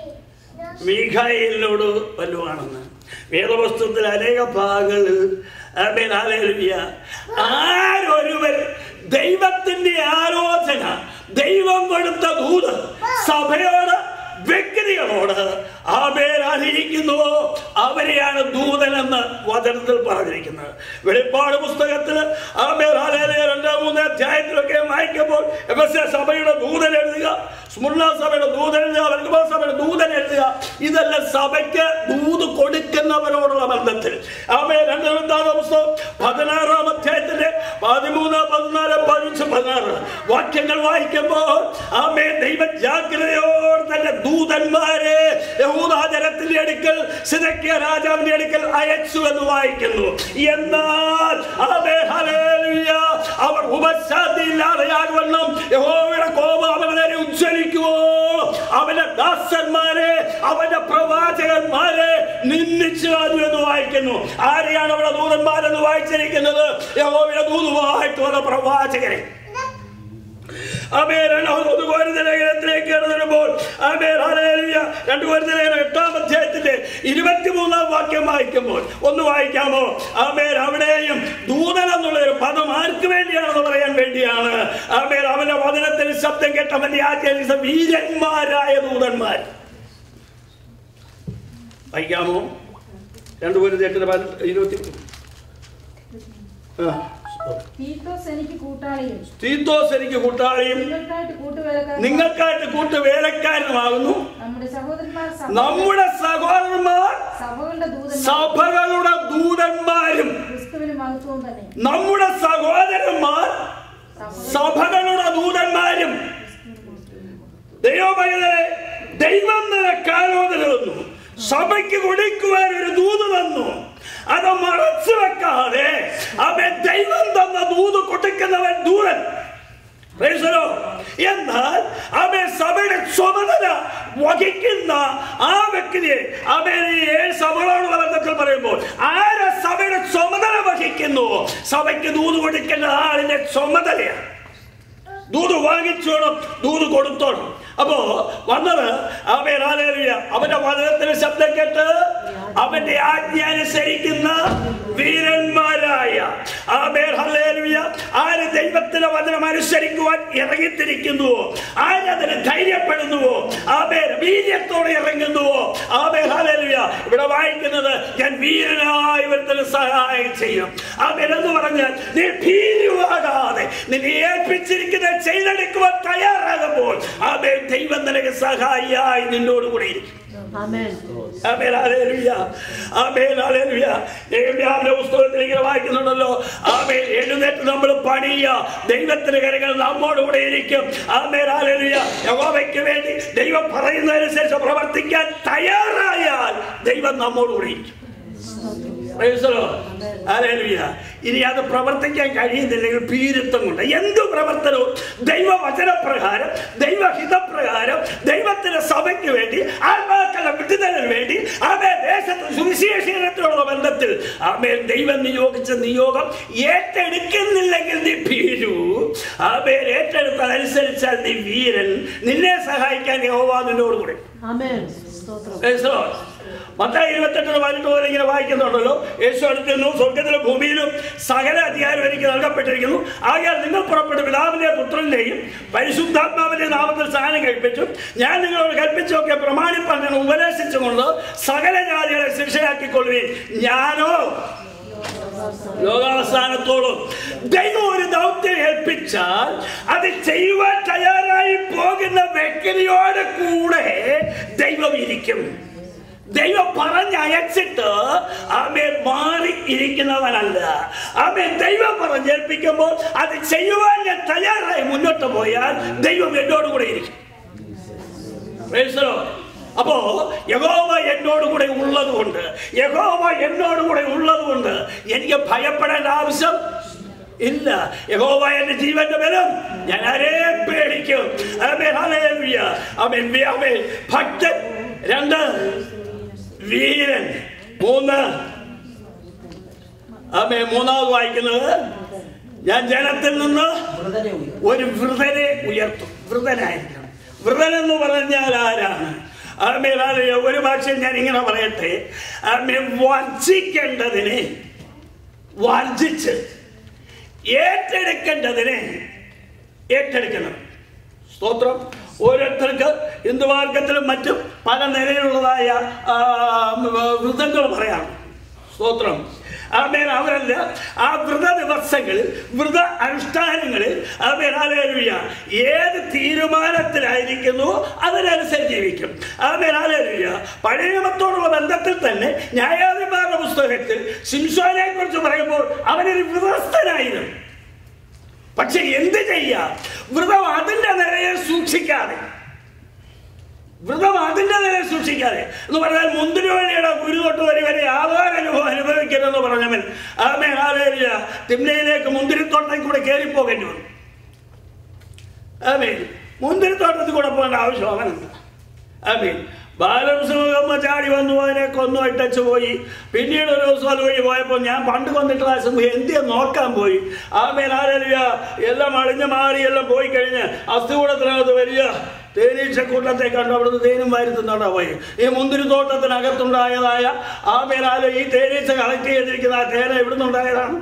മീഖായേലിനോട് വല്ലുവാണെന്ന് വേദവസ്തുത്തിൽ അനേക ഭാഗങ്ങളിൽ ആമേൻ ഹല്ലേലൂയ. ആരൊരുവൻ ദൈവത്തിന്റെ ആലോചന ദൈവം കൊടുത്ത ദൂത് സഭയോട് വ്യക്തികളോട് ആമേൻ അറിയിക്കുന്നുവോ അവരെയാണ് ദൂതനെന്ന് വചനത്തിൽ പറഞ്ഞിരിക്കുന്നത് വെളിപ്പാട് പുസ്തകത്തിൽ ആമേൻ ഹല്ലേലൂയ രണ്ടാം മൂന്ന് അധ്യായത്തിലൊക്കെ വായിക്കുമ്പോൾ എഫെസ്യ സഭയുടെ ദൂതൻ എഴുതുക സ്മുർണ സഭയുടെ ദൂതൻ എഴുതുക വെൽഗമ സഭയുടെ ദൂതൻ എഴുതുക ഇതെല്ലാം സഭയ്ക്ക് ദൂത് കൊടുക്കുന്നവരോടുള്ള ബന്ധത്തിൽ ആമേ രണ്ടാമത്തെ പുസ്തകം പതിനാറാം അധ്യായത്തിന്റെ പതിമൂന്ന് പതിനാല് പതിനഞ്ച് പതിനാറ് വാക്യങ്ങൾ വായിക്കുമ്പോൾ ആമേ ദൈവ ജാഗ്രതയോടെ തന്നെ ദൂതന്മാരെ യഹൂദാചരത്തിന്റെ അടുക്കൽ സിദക്കിയ രാജാവിന്റെ അടുക്കൽ അയച്ചു എന്ന് വായിക്കുന്നു എന്നാൽ ആമേ ഹല്ലേലൂയ അവർ ഉപശാന്തിയില്ലാതെയാകുവണ്ണം യഹോവയുടെ കോപം അവരുടെ നേരെ ഉജ്ജ്വലിക്കുവോ അവന്റെ ദാസന്മാരെ അവന്റെ പ്രവാചകന്മാരെ നിന്ദിച്ചു കളഞ്ഞു എന്ന് വായിക്കുന്നു ആരെയാണ് അവിടെ ദൂതന്മാരെന്ന് വായിച്ചിരിക്കുന്നത് യഹോവയുടെ ദൂതുമായിട്ട് വന്ന പ്രവാചകരെ ആമേൻ രണ്ടാമത് കോരിന്തലേഖനത്തിലേക്ക് കടന്നിടുമ്പോൾ ആമേൻ ഹല്ലേലൂയ രണ്ട് കോരിന്തലേഖനം എട്ടാം അധ്യായത്തിന്റെ ഇരുപത്തിമൂന്നാം വാക്യം വായിക്കുമ്പോൾ ഒന്ന് വായിക്കാമോ ആമേൻ അവിടെയും ദൂതൻ എന്നുള്ള ഒരു പദം ആർക്ക് വേണ്ടിയാണെന്ന് പറയാൻ വേണ്ടിയാണ് ആമേൻ അവന്റെ വചനത്തിന് ശബ്ദം കേട്ടവന്റെ ആചരിച്ച വീരന്മാരായ ദൂതന്മാർ വായിക്കാമോ രണ്ട് കോരിന്തേട്ടിന്റെ ഇരുപത്തി ആ തീത്തോസ് എനിക്ക് കൂട്ടാളിയും തീത്തോസ് എനിക്ക് കൂട്ടാളിയും നിങ്ങൾക്കായിട്ട് കൂട്ടുവേലക്കാരൻ നിങ്ങൾക്കായിട്ട് കൂട്ടുവേലക്കാരനുമാകുന്നു നമ്മുടെ സഹോദരന്മാർ സഭ- നമ്മുടെ സഹോദരന്മാർ സഭകളുടെ ദൂതന്മാർ സഭകളുടെ ദൂതന്മാരും ക്രിസ്തുവിന് മഹത്വവും തന്നെ നമ്മുടെ സഹോദരന്മാർ സഭകൾ സഭകളുടെ ദൂതന്മാരും ദൈവമകളെ ദൈവം നിനക്കാലോചന തന്നു സഭയ്ക്ക് കൊടുക്കുവാൻ ഒരു ദൂത് തന്നു അത് മറച്ചു വെക്കാതെ അവൻ ദൈവം തന്ന ദൂത് കൊടുക്കുന്നവൻ ദൂതൻ Praise the Lord. എന്നാൽ അവൻ സഭയുടെ ചുമതല വഹിക്കുന്ന ആ വ്യക്തിയെ അവൻ ഈ ഏഴ് സഭകളോടുള്ള ബന്ധത്തിൽ പറയുമ്പോൾ ആരെ സഭയുടെ ചുമതല വഹിക്കുന്നു സഭയ്ക്ക് ദൂത് കൊടുക്കേണ്ട ആളിന്റെ ചുമതലയാണ് ദൂത് വാങ്ങിച്ചോണം ദൂത് കൊടുത്തോണം അപ്പോ വന്നത് അവൻ ഹാലേലുയ അവന്റെ വചനത്തിന്റെ ശബ്ദം കേട്ട് അവന്റെ ആജ്ഞ അനുസരിക്കുന്ന വീരന്മാരായ ആമേൻ ഹല്ലേലൂയ ആര് ദൈവത്തിന്റെ വചനം അനുസരിക്കുവാൻ ഇറങ്ങിത്തിരിക്കുന്നുവോ ആരതിന് ധൈര്യപ്പെടുന്നുവോ ആമേൻ വീര്യത്തോടെ ഇറങ്ങുന്നുവോ ആമേൻ ഹല്ലേലൂയ ഇവിടെ വായിക്കുന്നത് ഞാൻ വീരനായി ഒരുത്തന് സഹായം ചെയ്യും ആമേൻ എന്ന് പറഞ്ഞാൽ നീ ഭീരുവാകാതെ നിന്നെ ഏൽപ്പിച്ചിരിക്കുന്ന ചെയ്തെടുക്കുവാൻ തയ്യാറാകുമ്പോൾ ആമേൻ ദൈവം നിനക്ക് സഹായിയായി നിന്നോട് കൂടെ ഇരിക്കും Amen. ആമേൻ, ഹല്ലേലൂയ. ആമേൻ, ഹല്ലേലൂയ. നെഹെമ്യാവിന്റെ പുസ്തകത്തിൽ ഇങ്ങനെ വായിക്കുന്നുണ്ടല്ലോ ആമേൻ എഴുന്നേറ്റ് നമ്മൾ പണിയ ദൈവത്തിന്റെ കരങ്ങൾ നമ്മോട് കൂടെ ഇരിക്കും ആമേൻ ഹല്ലേലൂയ. യഹോവയ്ക്ക് വേണ്ടി ദൈവം പറയുന്നതനുസരിച്ച് പ്രവർത്തിക്കാൻ തയ്യാറായാൽ ദൈവം നമ്മോട് കൂടെ ഇരിക്കും Praise the Lord. Hallelujah. ഇനി അത് പ്രവർത്തിക്കാൻ കഴിയുന്നില്ലെങ്കിൽ ഭീരുത്വം കൊണ്ട് എന്ത് പ്രവർത്തനവും ദൈവവചനപ്രകാരം ദൈവഹിതപ്രകാരം ദൈവത്തിന്റെ സഭയ്ക്ക് വേണ്ടി ആത്മാക്കളുടെ വിടുതലിന് വേണ്ടി ആമേ ദേശത്ത് സുവിശേഷീകരണത്തിലുള്ള ബന്ധത്തിൽ ആമേ ദൈവം നിയോഗിച്ച നിയോഗം ഏറ്റെടുക്കുന്നില്ലെങ്കിൽ നീ ഭീരു ആമേ ഏറ്റെടുത്തതനുസരിച്ചാൽ നീ വീരൻ നിന്നെ സഹായിക്കാൻ യഹോവ നിന്നോട് കൂടെ Amen. സ്തോത്രം Praise the Lord. മത്തായി ഇരുപത്തെട്ടിന് പതിനെട്ട് പോലെ ഇങ്ങനെ വായിക്കുന്നുണ്ടല്ലോ യേശു അടുത്തിരുന്നു സ്വർഗത്തിലും ഭൂമിയിലും സകല അധികാരം എനിക്ക് നൽകപ്പെട്ടിരിക്കുന്നു ആകയാൽ നിങ്ങൾ പുറപ്പെട്ട് പിതാവിന്റെ പുത്രന്റെയും പരിശുദ്ധാത്മാവിന്റെ നാമത്തിൽ സ്ഥാനം കഴിപ്പിച്ചു ഞാൻ നിങ്ങളോട് കൽപ്പിച്ചൊക്കെ പ്രമാണിപ്പാൻ നിങ്ങൾ ഉപദേശിച്ചുകൊണ്ട് സകല ജാതികളെ ശിക്ഷയാക്കിക്കൊള്ളുകയും ഞാനോ ലോകാവസാനത്തോളം ദൈവം ഒരു ദൗത്യം ഏൽപ്പിച്ചാൽ അത് ചെയ്യുവാൻ തയ്യാറായി പോകുന്ന വ്യക്തിയോട് കൂടെ ദൈവം ഇരിക്കും ദൈവം പറഞ്ഞയച്ചിട്ട് ആമേ മാറി ഇരിക്കുന്നവനല്ല ആമേ ദൈവം പറഞ്ഞേൽപ്പിക്കുമ്പോൾ അത് ചെയ്യുവാൻ ഞാൻ തയ്യാറായി മുന്നോട്ട് പോയാൽ ദൈവം എന്നോട് കൂടെ ഇരിക്കും Praise the Lord. അപ്പോ യഹോവ എന്നോട് കൂടെ ഉള്ളത് കൊണ്ട് യഹോവ എന്നോട് കൂടെ ഉള്ളത് കൊണ്ട് എനിക്ക് ഭയപ്പെടേണ്ട ആവശ്യം ഇല്ല യഹോവ എന്റെ ജീവന്റെ ബലം ഞാൻ ആരെ പേടിക്കും ആമേൻ, ഹല്ലേലൂയ. ആമേൻ, വി- ആമേൻ. ഭക്തൻ രണ്ട് വീരൻ മൂന്ന് ആമേ മൂന്നാമത് വായിക്കുന്നത് ഞാൻ ജനത്തിൽ നിന്ന് ഒരു വൃതനെ ഉയർത്തും വൃതനായിരിക്കണം വൃതൻ എന്ന് പറഞ്ഞാൽ ആരാണ് ആമേ ഹല്ലേലൂയ. ഒരു ഭാഷ ഞാൻ ഇങ്ങനെ പറയട്ടെ ആമേ വർജിക്കേണ്ടതിനെ വർജിച്ച് ഏറ്റെടുക്കേണ്ടതിനെ ഏറ്റെടുക്കണം സ്തോത്രം ഓരോരുത്തർക്ക് ഹിന്ദുമാർഗത്തിലും മറ്റും പല നിലയിലുള്ളതായ ആ, വൃതങ്ങൾ പറയാം സ്തോത്രം ആമേൻ അവരല്ല ആ വ്രത ദിവസങ്ങളിൽ വ്രത അനുഷ്ഠാനങ്ങളിൽ ആമേൻ ആലേലുയ ഏത് തീരുമാനത്തിലായിരിക്കുന്നു അതിനനുസരിച്ച് ജീവിക്കും ആമേൻ ആലേലുയ പഴയ നിയമത്തോടുള്ള ബന്ധത്തിൽ തന്നെ ന്യായാധിപരുടെ പുസ്തകത്തിൽ ശിംശോനെ കുറിച്ച് പറയുമ്പോൾ അവനൊരു വ്രതസ്ഥനായിരുന്നു പക്ഷെ എന്ത് ചെയ്യാം വ്രതം അതിന്റെ നിലയെ സൂക്ഷിക്കാതെ വ്രതം അതിന്റെ നിലയെ സൂക്ഷിക്കാതെ എന്ന് പറഞ്ഞാൽ മുന്തിരിവഴിയുടെ കുരു തൊട്ട് വരി വരെ ആധാര അനുഭവം അനുഭവിക്കരുതെന്ന് പറഞ്ഞവൻ ആമേ ആലേരിയ തിമ്നയിലേക്ക് മുന്തിരിത്തോട്ടത്തിൽ കൂടെ കയറിപ്പോകേണ്ടി വന്നു ആമേൻ മുന്തിരിത്തോട്ടത്തിൽ കൂടെ പോകേണ്ട ആവശ്യം അവനെന്താ ആമേൻ ബാലംസുഖമ്മ ചാടി വന്നു അതിനെ കൊന്നു ഇട്ടച്ചു പോയി പിന്നീട് ഒരു ദിവസം അത് വഴി പോയപ്പോൾ ഞാൻ പണ്ട് കൊന്നിട്ടുള്ള സിംഹം എന്തിയെ നോക്കാൻ പോയി ആമേൻ ആരലിയ എല്ലാം അളിഞ്ഞു മാറി എല്ലാം പോയി കഴിഞ്ഞ് അസ്ഥികൂടത്തിനകത്ത് വരിക തേനീച്ചക്കൂട്ടത്തെ കണ്ടു അവിടുന്ന് തേനും വാരുത്തുന്നുണ്ടാ പോയി ഈ മുന്തിരി തോട്ടത്തിനകത്തുണ്ടായതായ ആമേനാല് ഈ തേനീച്ച കളക്ട് ചെയ്തിരിക്കുന്ന ആ തേന എവിടുന്നുണ്ടായതാണ്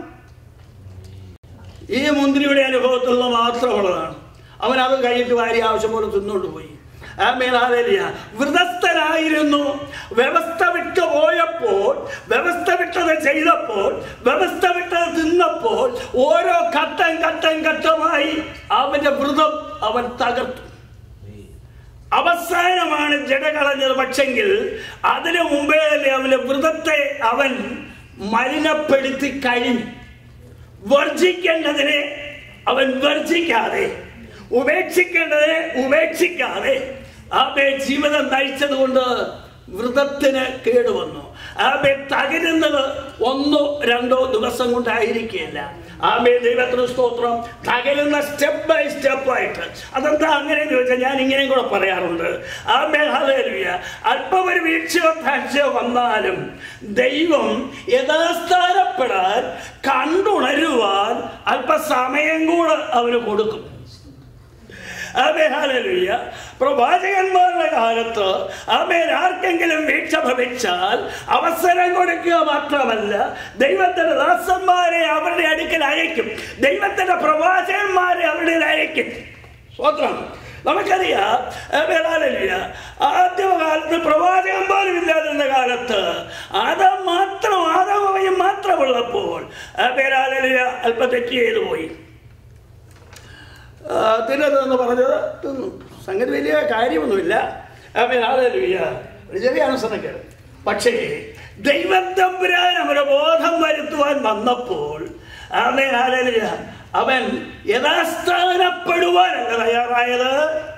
ഈ മുന്തിരിയുടെ അനുഭവത്തിൽ നിന്ന് മാത്രമുള്ളതാണ് അവൻ അത് കഴിഞ്ഞിട്ട് വാരി ആവശ്യം പോലെ തിന്നുകൊണ്ട് പോയി ആമേൻ ഹല്ലേലൂയ. വ്രതസ്ഥനായിരുന്നു വ്യവസ്ഥ വിട്ടു പോയപ്പോൾ വ്യവസ്ഥ വിട്ടത് ചെയ്തപ്പോൾ വ്യവസ്ഥ വിട്ടത് തിന്നപ്പോൾ ഓരോ ഘട്ടം ഘട്ടം ഘട്ടമായി അവന്റെ വ്രതം അവൻ തകർത്തു അവസാനമാണ് ജട കളഞ്ഞത് പക്ഷെങ്കിൽ അതിനു മുമ്പേ തന്നെ അവന്റെ വ്രതത്തെ അവൻ മലിനപ്പെടുത്തി കഴിഞ്ഞു വർജിക്കേണ്ടതിനെ അവൻ വർജിക്കാതെ ഉപേക്ഷിക്കേണ്ടതിനെ ഉപേക്ഷിക്കാതെ ആമേ ജീവിതം നയിച്ചത് കൊണ്ട് വ്രതത്തിന് കേടുവന്നു ആമേ തകരുന്നത് ഒന്നോ രണ്ടോ ദിവസം കൊണ്ടായിരിക്കുകയില്ല ആമേ ദൈവത്തിന് സ്തോത്രം തകരുന്ന സ്റ്റെപ്പ് ബൈ സ്റ്റെപ്പ് ആയിട്ട് അതെന്താ അങ്ങനെ ചോദിച്ചാൽ ഞാൻ ഇങ്ങനെയും കൂടെ പറയാറുണ്ട് ആമേ ഹല്ലേലൂയ അല്പം ഒരു വീഴ്ചയോ താഴ്ചയോ വന്നാലും ദൈവം യഥാസ്ഥാനപ്പെടാൻ കണ്ടുണരുവാൻ അല്പസമയം കൂടെ അവന് കൊടുക്കും ആമേൻ ഹല്ലേലൂയ പ്രവാചകന്മാരുടെ കാലത്ത് ആമേൻ ആർക്കെങ്കിലും വീഴ്ച ഭവിച്ചാൽ അവസരം കൊടുക്കുക മാത്രമല്ല ദൈവത്തിന്റെ ദാസന്മാരെ അവരുടെ അടുക്കൽ അയക്കും ദൈവത്തിന്റെ പ്രവാചകന്മാരെ അവരുടെ അയക്കും സ്വത്രം നമുക്കറിയാം ആമേൻ ഹല്ലേലൂയ ആദ്യകാലത്ത് പ്രവാചകൻ പോലും ഇല്ലാതിരുന്ന കാലത്ത് ആദം മാത്രം ആദാമയും മാത്രമുള്ളപ്പോൾ ആമേൻ ഹല്ലേലൂയ അല്പം തെറ്റ് ചെയ്തു പോയി ആ, തിന്നത് എന്ന് പറഞ്ഞത് തിന്നു സംഗതി വലിയ കാര്യമൊന്നുമില്ല ആമേൻ ഹല്ലേലൂയ ഒരു ചെറിയ അനുസരണക്കേട് പക്ഷേ ദൈവം തമ്പുരാൻ അവരെ ബോധം വരുത്തുവാൻ വന്നപ്പോൾ ആമേൻ ഹല്ലേലൂയ അവൻ യഥാസ്ഥാനപ്പെടുവാനല്ല തയ്യാറായത്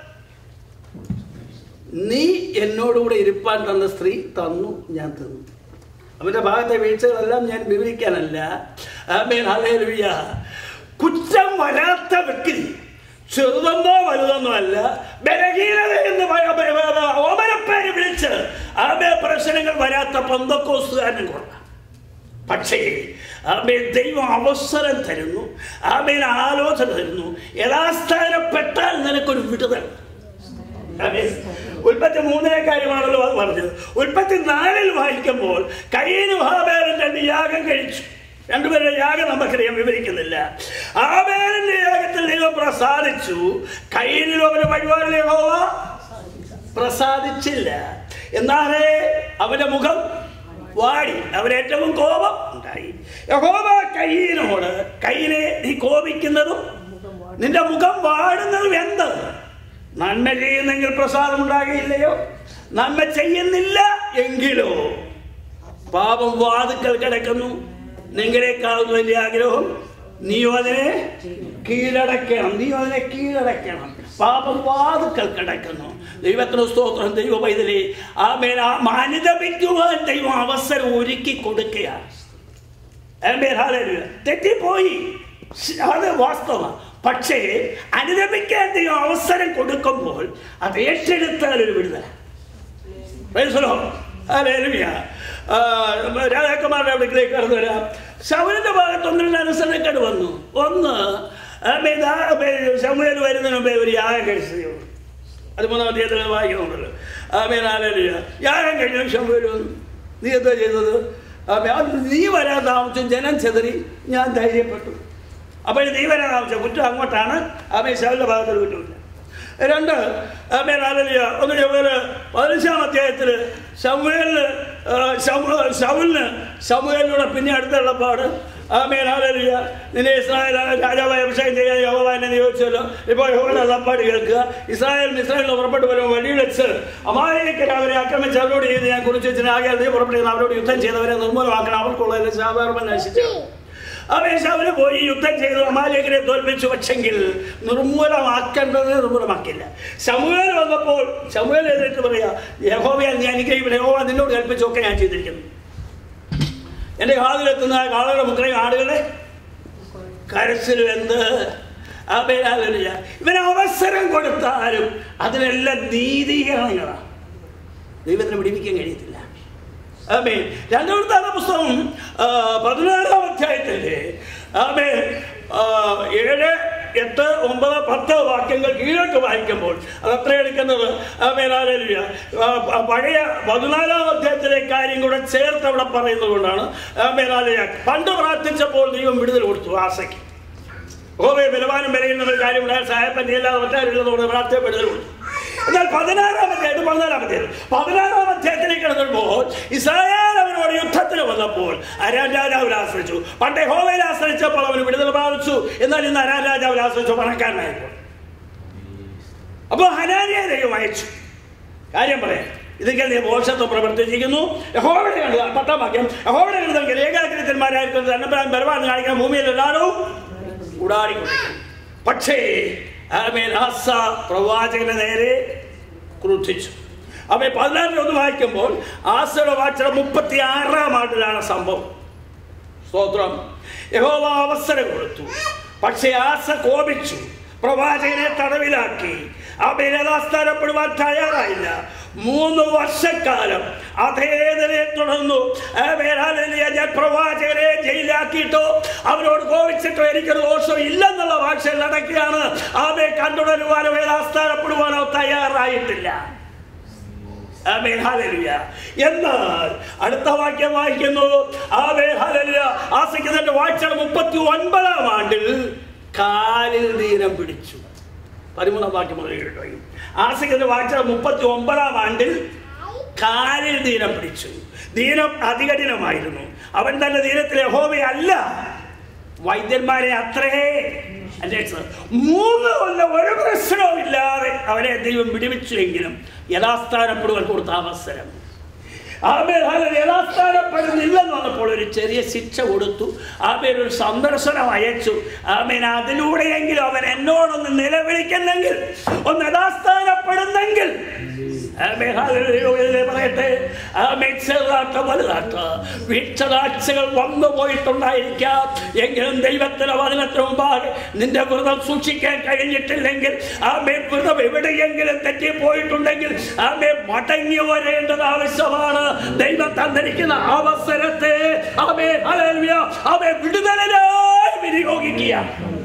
നീ എന്നോടുകൂടെ ഇരുപ്പാൻ തന്ന സ്ത്രീ തന്നു ഞാൻ തന്നു അവന്റെ ഭാഗത്തെ വീഴ്ചകളെല്ലാം ഞാൻ വിവരിക്കാനല്ല ആമേൻ ഹല്ലേലൂയ കുറ്റം വരാത്ത വ്യക്തി ചെറുതെന്നോ വലുതെന്നോ അല്ല ബലഹീനത എന്ന് പ- പ- പ- ഓമനപ്പേര് വിളിച്ച് ആമേ പ്രശ്നങ്ങൾ വരാത്ത പന്തക്കോസുകാരനും കൊള്ളാം പക്ഷേ ആമേൻ ദൈവം അവസരം തരുന്നു ആമേൻ ആലോചന തരുന്നു യഥാസ്ഥാനപ്പെട്ടാൽ നിനക്കൊരു വിടുതൽ ആമേൻ. ഉൽപ്പത്തി മൂന്നിലെ കാര്യമാണല്ലോ അത് പറഞ്ഞത് ഉൽപ്പത്തി നാലിൽ വായിക്കുമ്പോൾ കയ്യന് ഹാബേലൻ രണ്ട് യാഗം കഴിച്ചു രണ്ടുപേരുടെ യാഗം നമുക്കറിയാം വിവരിക്കുന്നില്ല ആബേലിന്റെ യാഗത്തിൽ ദൈവം പ്രസാദിച്ചു കയ്യിലും അവന് വഴിപാടിലെ യഹോവ പ്രസാദിച്ചില്ല എന്നാലേ അവന്റെ മുഖം വാടി അവരേറ്റവും കോപം ഉണ്ടായി യഹോവ കയ്യിനോട് കയ്യിനെ നീ കോപിക്കുന്നതും നിന്റെ മുഖം വാടുന്നതും എന്ത് നന്മ ചെയ്യുന്നെങ്കിൽ പ്രസാദം ഉണ്ടാകില്ലയോ നന്മ ചെയ്യുന്നില്ല എങ്കിലോ പാപം വാതുക്കൽ കിടക്കുന്നു നിങ്ങളെക്കാൾ വലിയ ആഗ്രഹം നീയോ അതിനെ കീഴടക്കണം നീയോ അതിനെ കീഴടക്കണം പാപം വാതുക്കൽ കിടക്കുന്നു ദൈവത്തിന് സ്തോത്രം ദൈവ പൈതലേ ആമേൻ ആ മാനിതപിക്കുവാൻ ദൈവം അവസരം ഒരുക്കി കൊടുക്കുകയാണ് ആമേൻ ഹല്ലേലൂയ. തെറ്റിപ്പോയി ശ്- അത് വാസ്തവമാണ് പക്ഷേ അനുരമിക്കാൻ ദൈവം അവസരം കൊടുക്കുമ്പോൾ അത് ഏറ്റെടുത്താൽ ഒരു വിടുതല Praise the Lord. Hallelujah. ആ, രാജാക്കന്മാരുടെ അവിടേക്ക് കടന്നു വരാം ശവലിന്റെ ഭാഗത്ത് ഒന്ന് രണ്ട് അനുസരണക്കേട് വന്നു ഒന്ന് ശമുവേൽ വരുന്നതിന് മുമ്പേ ഒരു യാഗം കഴിച്ചു അത് മൂന്നാം അധ്യായത്തിൽ വായിക്കുന്നുണ്ടല്ലോ ആമേൻ ആലലിയ യാഗം കഴിഞ്ഞു ശമുവേൽ വന്നു നീ എന്താ ചെയ്തത് ആമേ അത് നീ വരാൻ താമസിച്ചും ജനം ചെതറി ഞാൻ ധൈര്യപ്പെട്ടു അപ്പോൾ നീ വരാൻ താമസിച്ച കുറ്റം അങ്ങോട്ടാണ് ആമേ ശവലിന്റെ ഭാഗത്തൊരു കുറ്റമില്ല രണ്ട് ആമേൻ ആലലിയ ഒന്ന് ശമുവേല് പതിനഞ്ചാം അധ്യായത്തിൽ ശമുവേലിന് ശമുലിന് ശമുവേലിലൂടെ പിന്നെ അടുത്തുള്ള പാട് ആമേൻ ആലലിയ നിന്നെ ഇസ്രായേൽ രാജാവായ അഭിഷേകം ചെയ്യാൻ യഹോവ എന്നെ നിയോഗിച്ചല്ലോ ഇപ്പോൾ യഹോവയുടെ അള്ളപ്പാട് കേൾക്കുക ഇസ്രായേൽ ഇസ്രായേലിൽ പുറപ്പെട്ടു വരുമ്പോൾ വഴി വെച്ച് അമാലേക്കർ അവരെ ആക്രമിച്ച് അവരോട് ചെയ്ത് ഞാൻ കുറിച്ച് വെച്ചിന് ആകെ നീ പുറപ്പെടുന്ന അവരോട് യുദ്ധം ചെയ്തവരെ നിർമ്മൂലമാക്കണം അവർക്കുള്ള സാധാരണ നശിച്ചു അവര് പോയി യുദ്ധം ചെയ്തു അമാലേഖനെ തോൽപ്പിച്ചു പക്ഷെങ്കിൽ നിർമൂലമാക്കേണ്ടത് നിർമൂലമാക്കില്ല ശമുവേൽ വന്നപ്പോൾ ശമുവേൽ എതിരിട്ട് പറയാ യഹോവയാൽ നീ അനുഗ്രഹിക്കുന്ന യഹോവ നിന്നോട് കൽപ്പിച്ചൊക്കെ ഞാൻ ചെയ്തിരിക്കുന്നു എൻ്റെ കാതിലെത്തുന്ന കാളുകളുടെ മുക്കളെ ആടുകളെ കരച്ചിലും എന്ത് അപേരാലില്ല ഇവന് അവസരം കൊടുത്താലും അതിനെല്ലാം നീതീകരണങ്ങളാണ് ദൈവത്തിന് പിടിപ്പിക്കാൻ കഴിയത്തില്ല ആമേ രണ്ടാമത്തെ പുസ്തകം ആ, പതിനാറാം അധ്യായത്തില് ആമേ ആ, ഏഴ് എട്ട് ഒമ്പത് പത്ത് വാക്യങ്ങൾ കീഴോട്ട് വായിക്കുമ്പോൾ അത് അത്ര എടുക്കുന്നത് ആമേ ഹാലേലൂയ. ആ, ആ, പഴയ പതിനാലാം അധ്യായത്തിലെ കാര്യം കൂടെ ചേർത്ത് അവിടെ പറയുന്നത് കൊണ്ടാണ് ആമേ ഹാലേലൂയ. പണ്ട് പ്രാർത്ഥിച്ചപ്പോൾ ദൈവം വിടുതൽ കൊടുത്തു ആസയ്ക്ക് ഓവേ ബലവാനും ബലഹീനൊരു കാര്യമുണ്ടായ സായപ്പൻ്റെ എല്ലാ ഒറ്റാരില്ലെന്നോട് പ്രാർത്ഥ്യപ്പെടുതൽ കൊടുത്തു എന്നാൽ പതിനാറാം അധ്യായം പതിനാലാം അധ്യായം പതിനാറാം അധ്യായത്തിലേക്ക് കടന്നപ്പോൾ ഇസ്രായേൽ അവനോട് യുദ്ധത്തിന് വന്നപ്പോൾ അരാൻ രാജാവിൽ ആശ്രയിച്ചു പണ്ടേ ഹോവയിൽ ആശ്രയിച്ചപ്പോൾ അവന് വിടുതൽ പ്രാപിച്ചു എന്നാൽ ഇന്ന് അരാൻ രാജാവിൽ ആശ്രയിച്ചു പണക്കാരനായപ്പോൾ അപ്പോൾ ഹനാനിയെ ദൈവം അയച്ചു കാര്യം പറയാം ഇതൊക്കെ നീ മോശത്വം പ്രവർത്തിച്ചിരിക്കുന്നു യഹോവയുടെ കണ്ടു പത്താം വാക്യം യഹോവയുടെ കണ്ടതെങ്കിൽ ഏകാഗ്രതന്മാരായിരിക്കുന്നത് അന്നപ്രായം ബലവാൻ കാണിക്കാൻ ഭൂമിയിൽ എല്ലാവരും ഉടാടിക്കൊണ്ടിരിക്കും പക്ഷേ ആമേൻ ആസ പ്രവാചകന് നേരെ ക്രുദ്ധിച്ചു അവയെ പതിനാറിൽ ഒന്ന് വായിക്കുമ്പോൾ ആസയുടെ വാഴ്ച മുപ്പത്തി ആറാം ആണ്ടിലാണ് സംഭവം സ്തോത്രം യഹോവ അവസരം കൊടുത്തു പക്ഷേ ആസ കോപിച്ചു പ്രവാചകനെ തടവിലാക്കി അവൻ യഥാസ്ഥാനപ്പെടുവാൻ തയ്യാറായില്ല മൂന്ന് വർഷക്കാലം അതേ നിലയെ തുടർന്നു ആമേൻ, ഹല്ലേലൂയ. ഞാൻ പ്രവാചകരെ ജയിലാക്കിയിട്ടോ അവരോട് കോപിച്ചിട്ടോ എനിക്കൊരു ദോഷം ഇല്ലെന്നുള്ള ഭാഷയിൽ നടക്കുകയാണ് ആമേ കണ്ടുണരുവാനോ വേദാസ്ഥാനപ്പെടുവാനോ തയ്യാറായിട്ടില്ല ആമേൻ, ഹല്ലേലൂയ. എന്നാൽ അടുത്ത വാക്യം വായിക്കുന്നു ആമേൻ, ഹല്ലേലൂയ. ആസിക്കുന്നതിന്റെ വാഴ്ച മുപ്പത്തി ഒൻപതാം ആണ്ടിൽ കാലിൽ ദീനം പിടിച്ചു പതിമൂന്നാം വാക്യം മുതൽ കേട്ടോ ആസിക്കുന്നതിന്റെ വാഴ്ച മുപ്പത്തി ഒമ്പതാം ആണ്ടിൽ കാലിൽ ദീനം പിടിച്ചു ദീനം അതികഠിനമായിരുന്നു അവൻ തന്നെ ദീനത്തിൽ യഹോവയല്ല വൈദ്യന്മാരെ അത്രേ അന്വേഷിച്ചത് മൂന്ന് കൊല്ലം ഒരു പ്രശ്നവും ഇല്ലാതെ അവരെ ദൈവം വിടുവിച്ചുവെങ്കിലും യഥാസ്ഥാനപ്പെടുവാൻ കൊടുത്ത അവസരം ആമേൻ ഹല്ലേലൂയ. യഥാസ്ഥാനപ്പെടുന്നില്ലെന്ന് വന്നപ്പോൾ ഒരു ചെറിയ ശിക്ഷ കൊടുത്തു ആമേൻ ഒരു സന്ദർശനം അയച്ചു ആമേൻ അതിലൂടെയെങ്കിലും അവൻ എന്നോടൊന്ന് നിലവിളിക്കുന്നെങ്കിൽ ഒന്ന് യഥാസ്ഥാനപ്പെടുന്നെങ്കിൽ ആമേൻ ഹല്ലേലൂയ. പറയട്ടെ ആമേൻ ചെറുതാട്ട വലുതാട്ട വീക്ഷതാഴ്ചകൾ വന്നു പോയിട്ടുണ്ടായിരിക്കാം എങ്കിലും ദൈവത്തിന്റെ വചനത്തിന് മുമ്പാകെ നിന്റെ വ്രതം സൂക്ഷിക്കാൻ കഴിഞ്ഞിട്ടില്ലെങ്കിൽ ആമേ വ്രതം എവിടെയെങ്കിലും തെറ്റിപ്പോയിട്ടുണ്ടെങ്കിൽ ആമേ മടങ്ങി വരേണ്ടത് ആവശ്യമാണ് ദൈവം തന്നിരിക്കുന്ന അവസരത്തെ ആമേ ഹല്ലേലൂയ ആമേ വിടുതലിനായി വിനിയോഗിക്കുക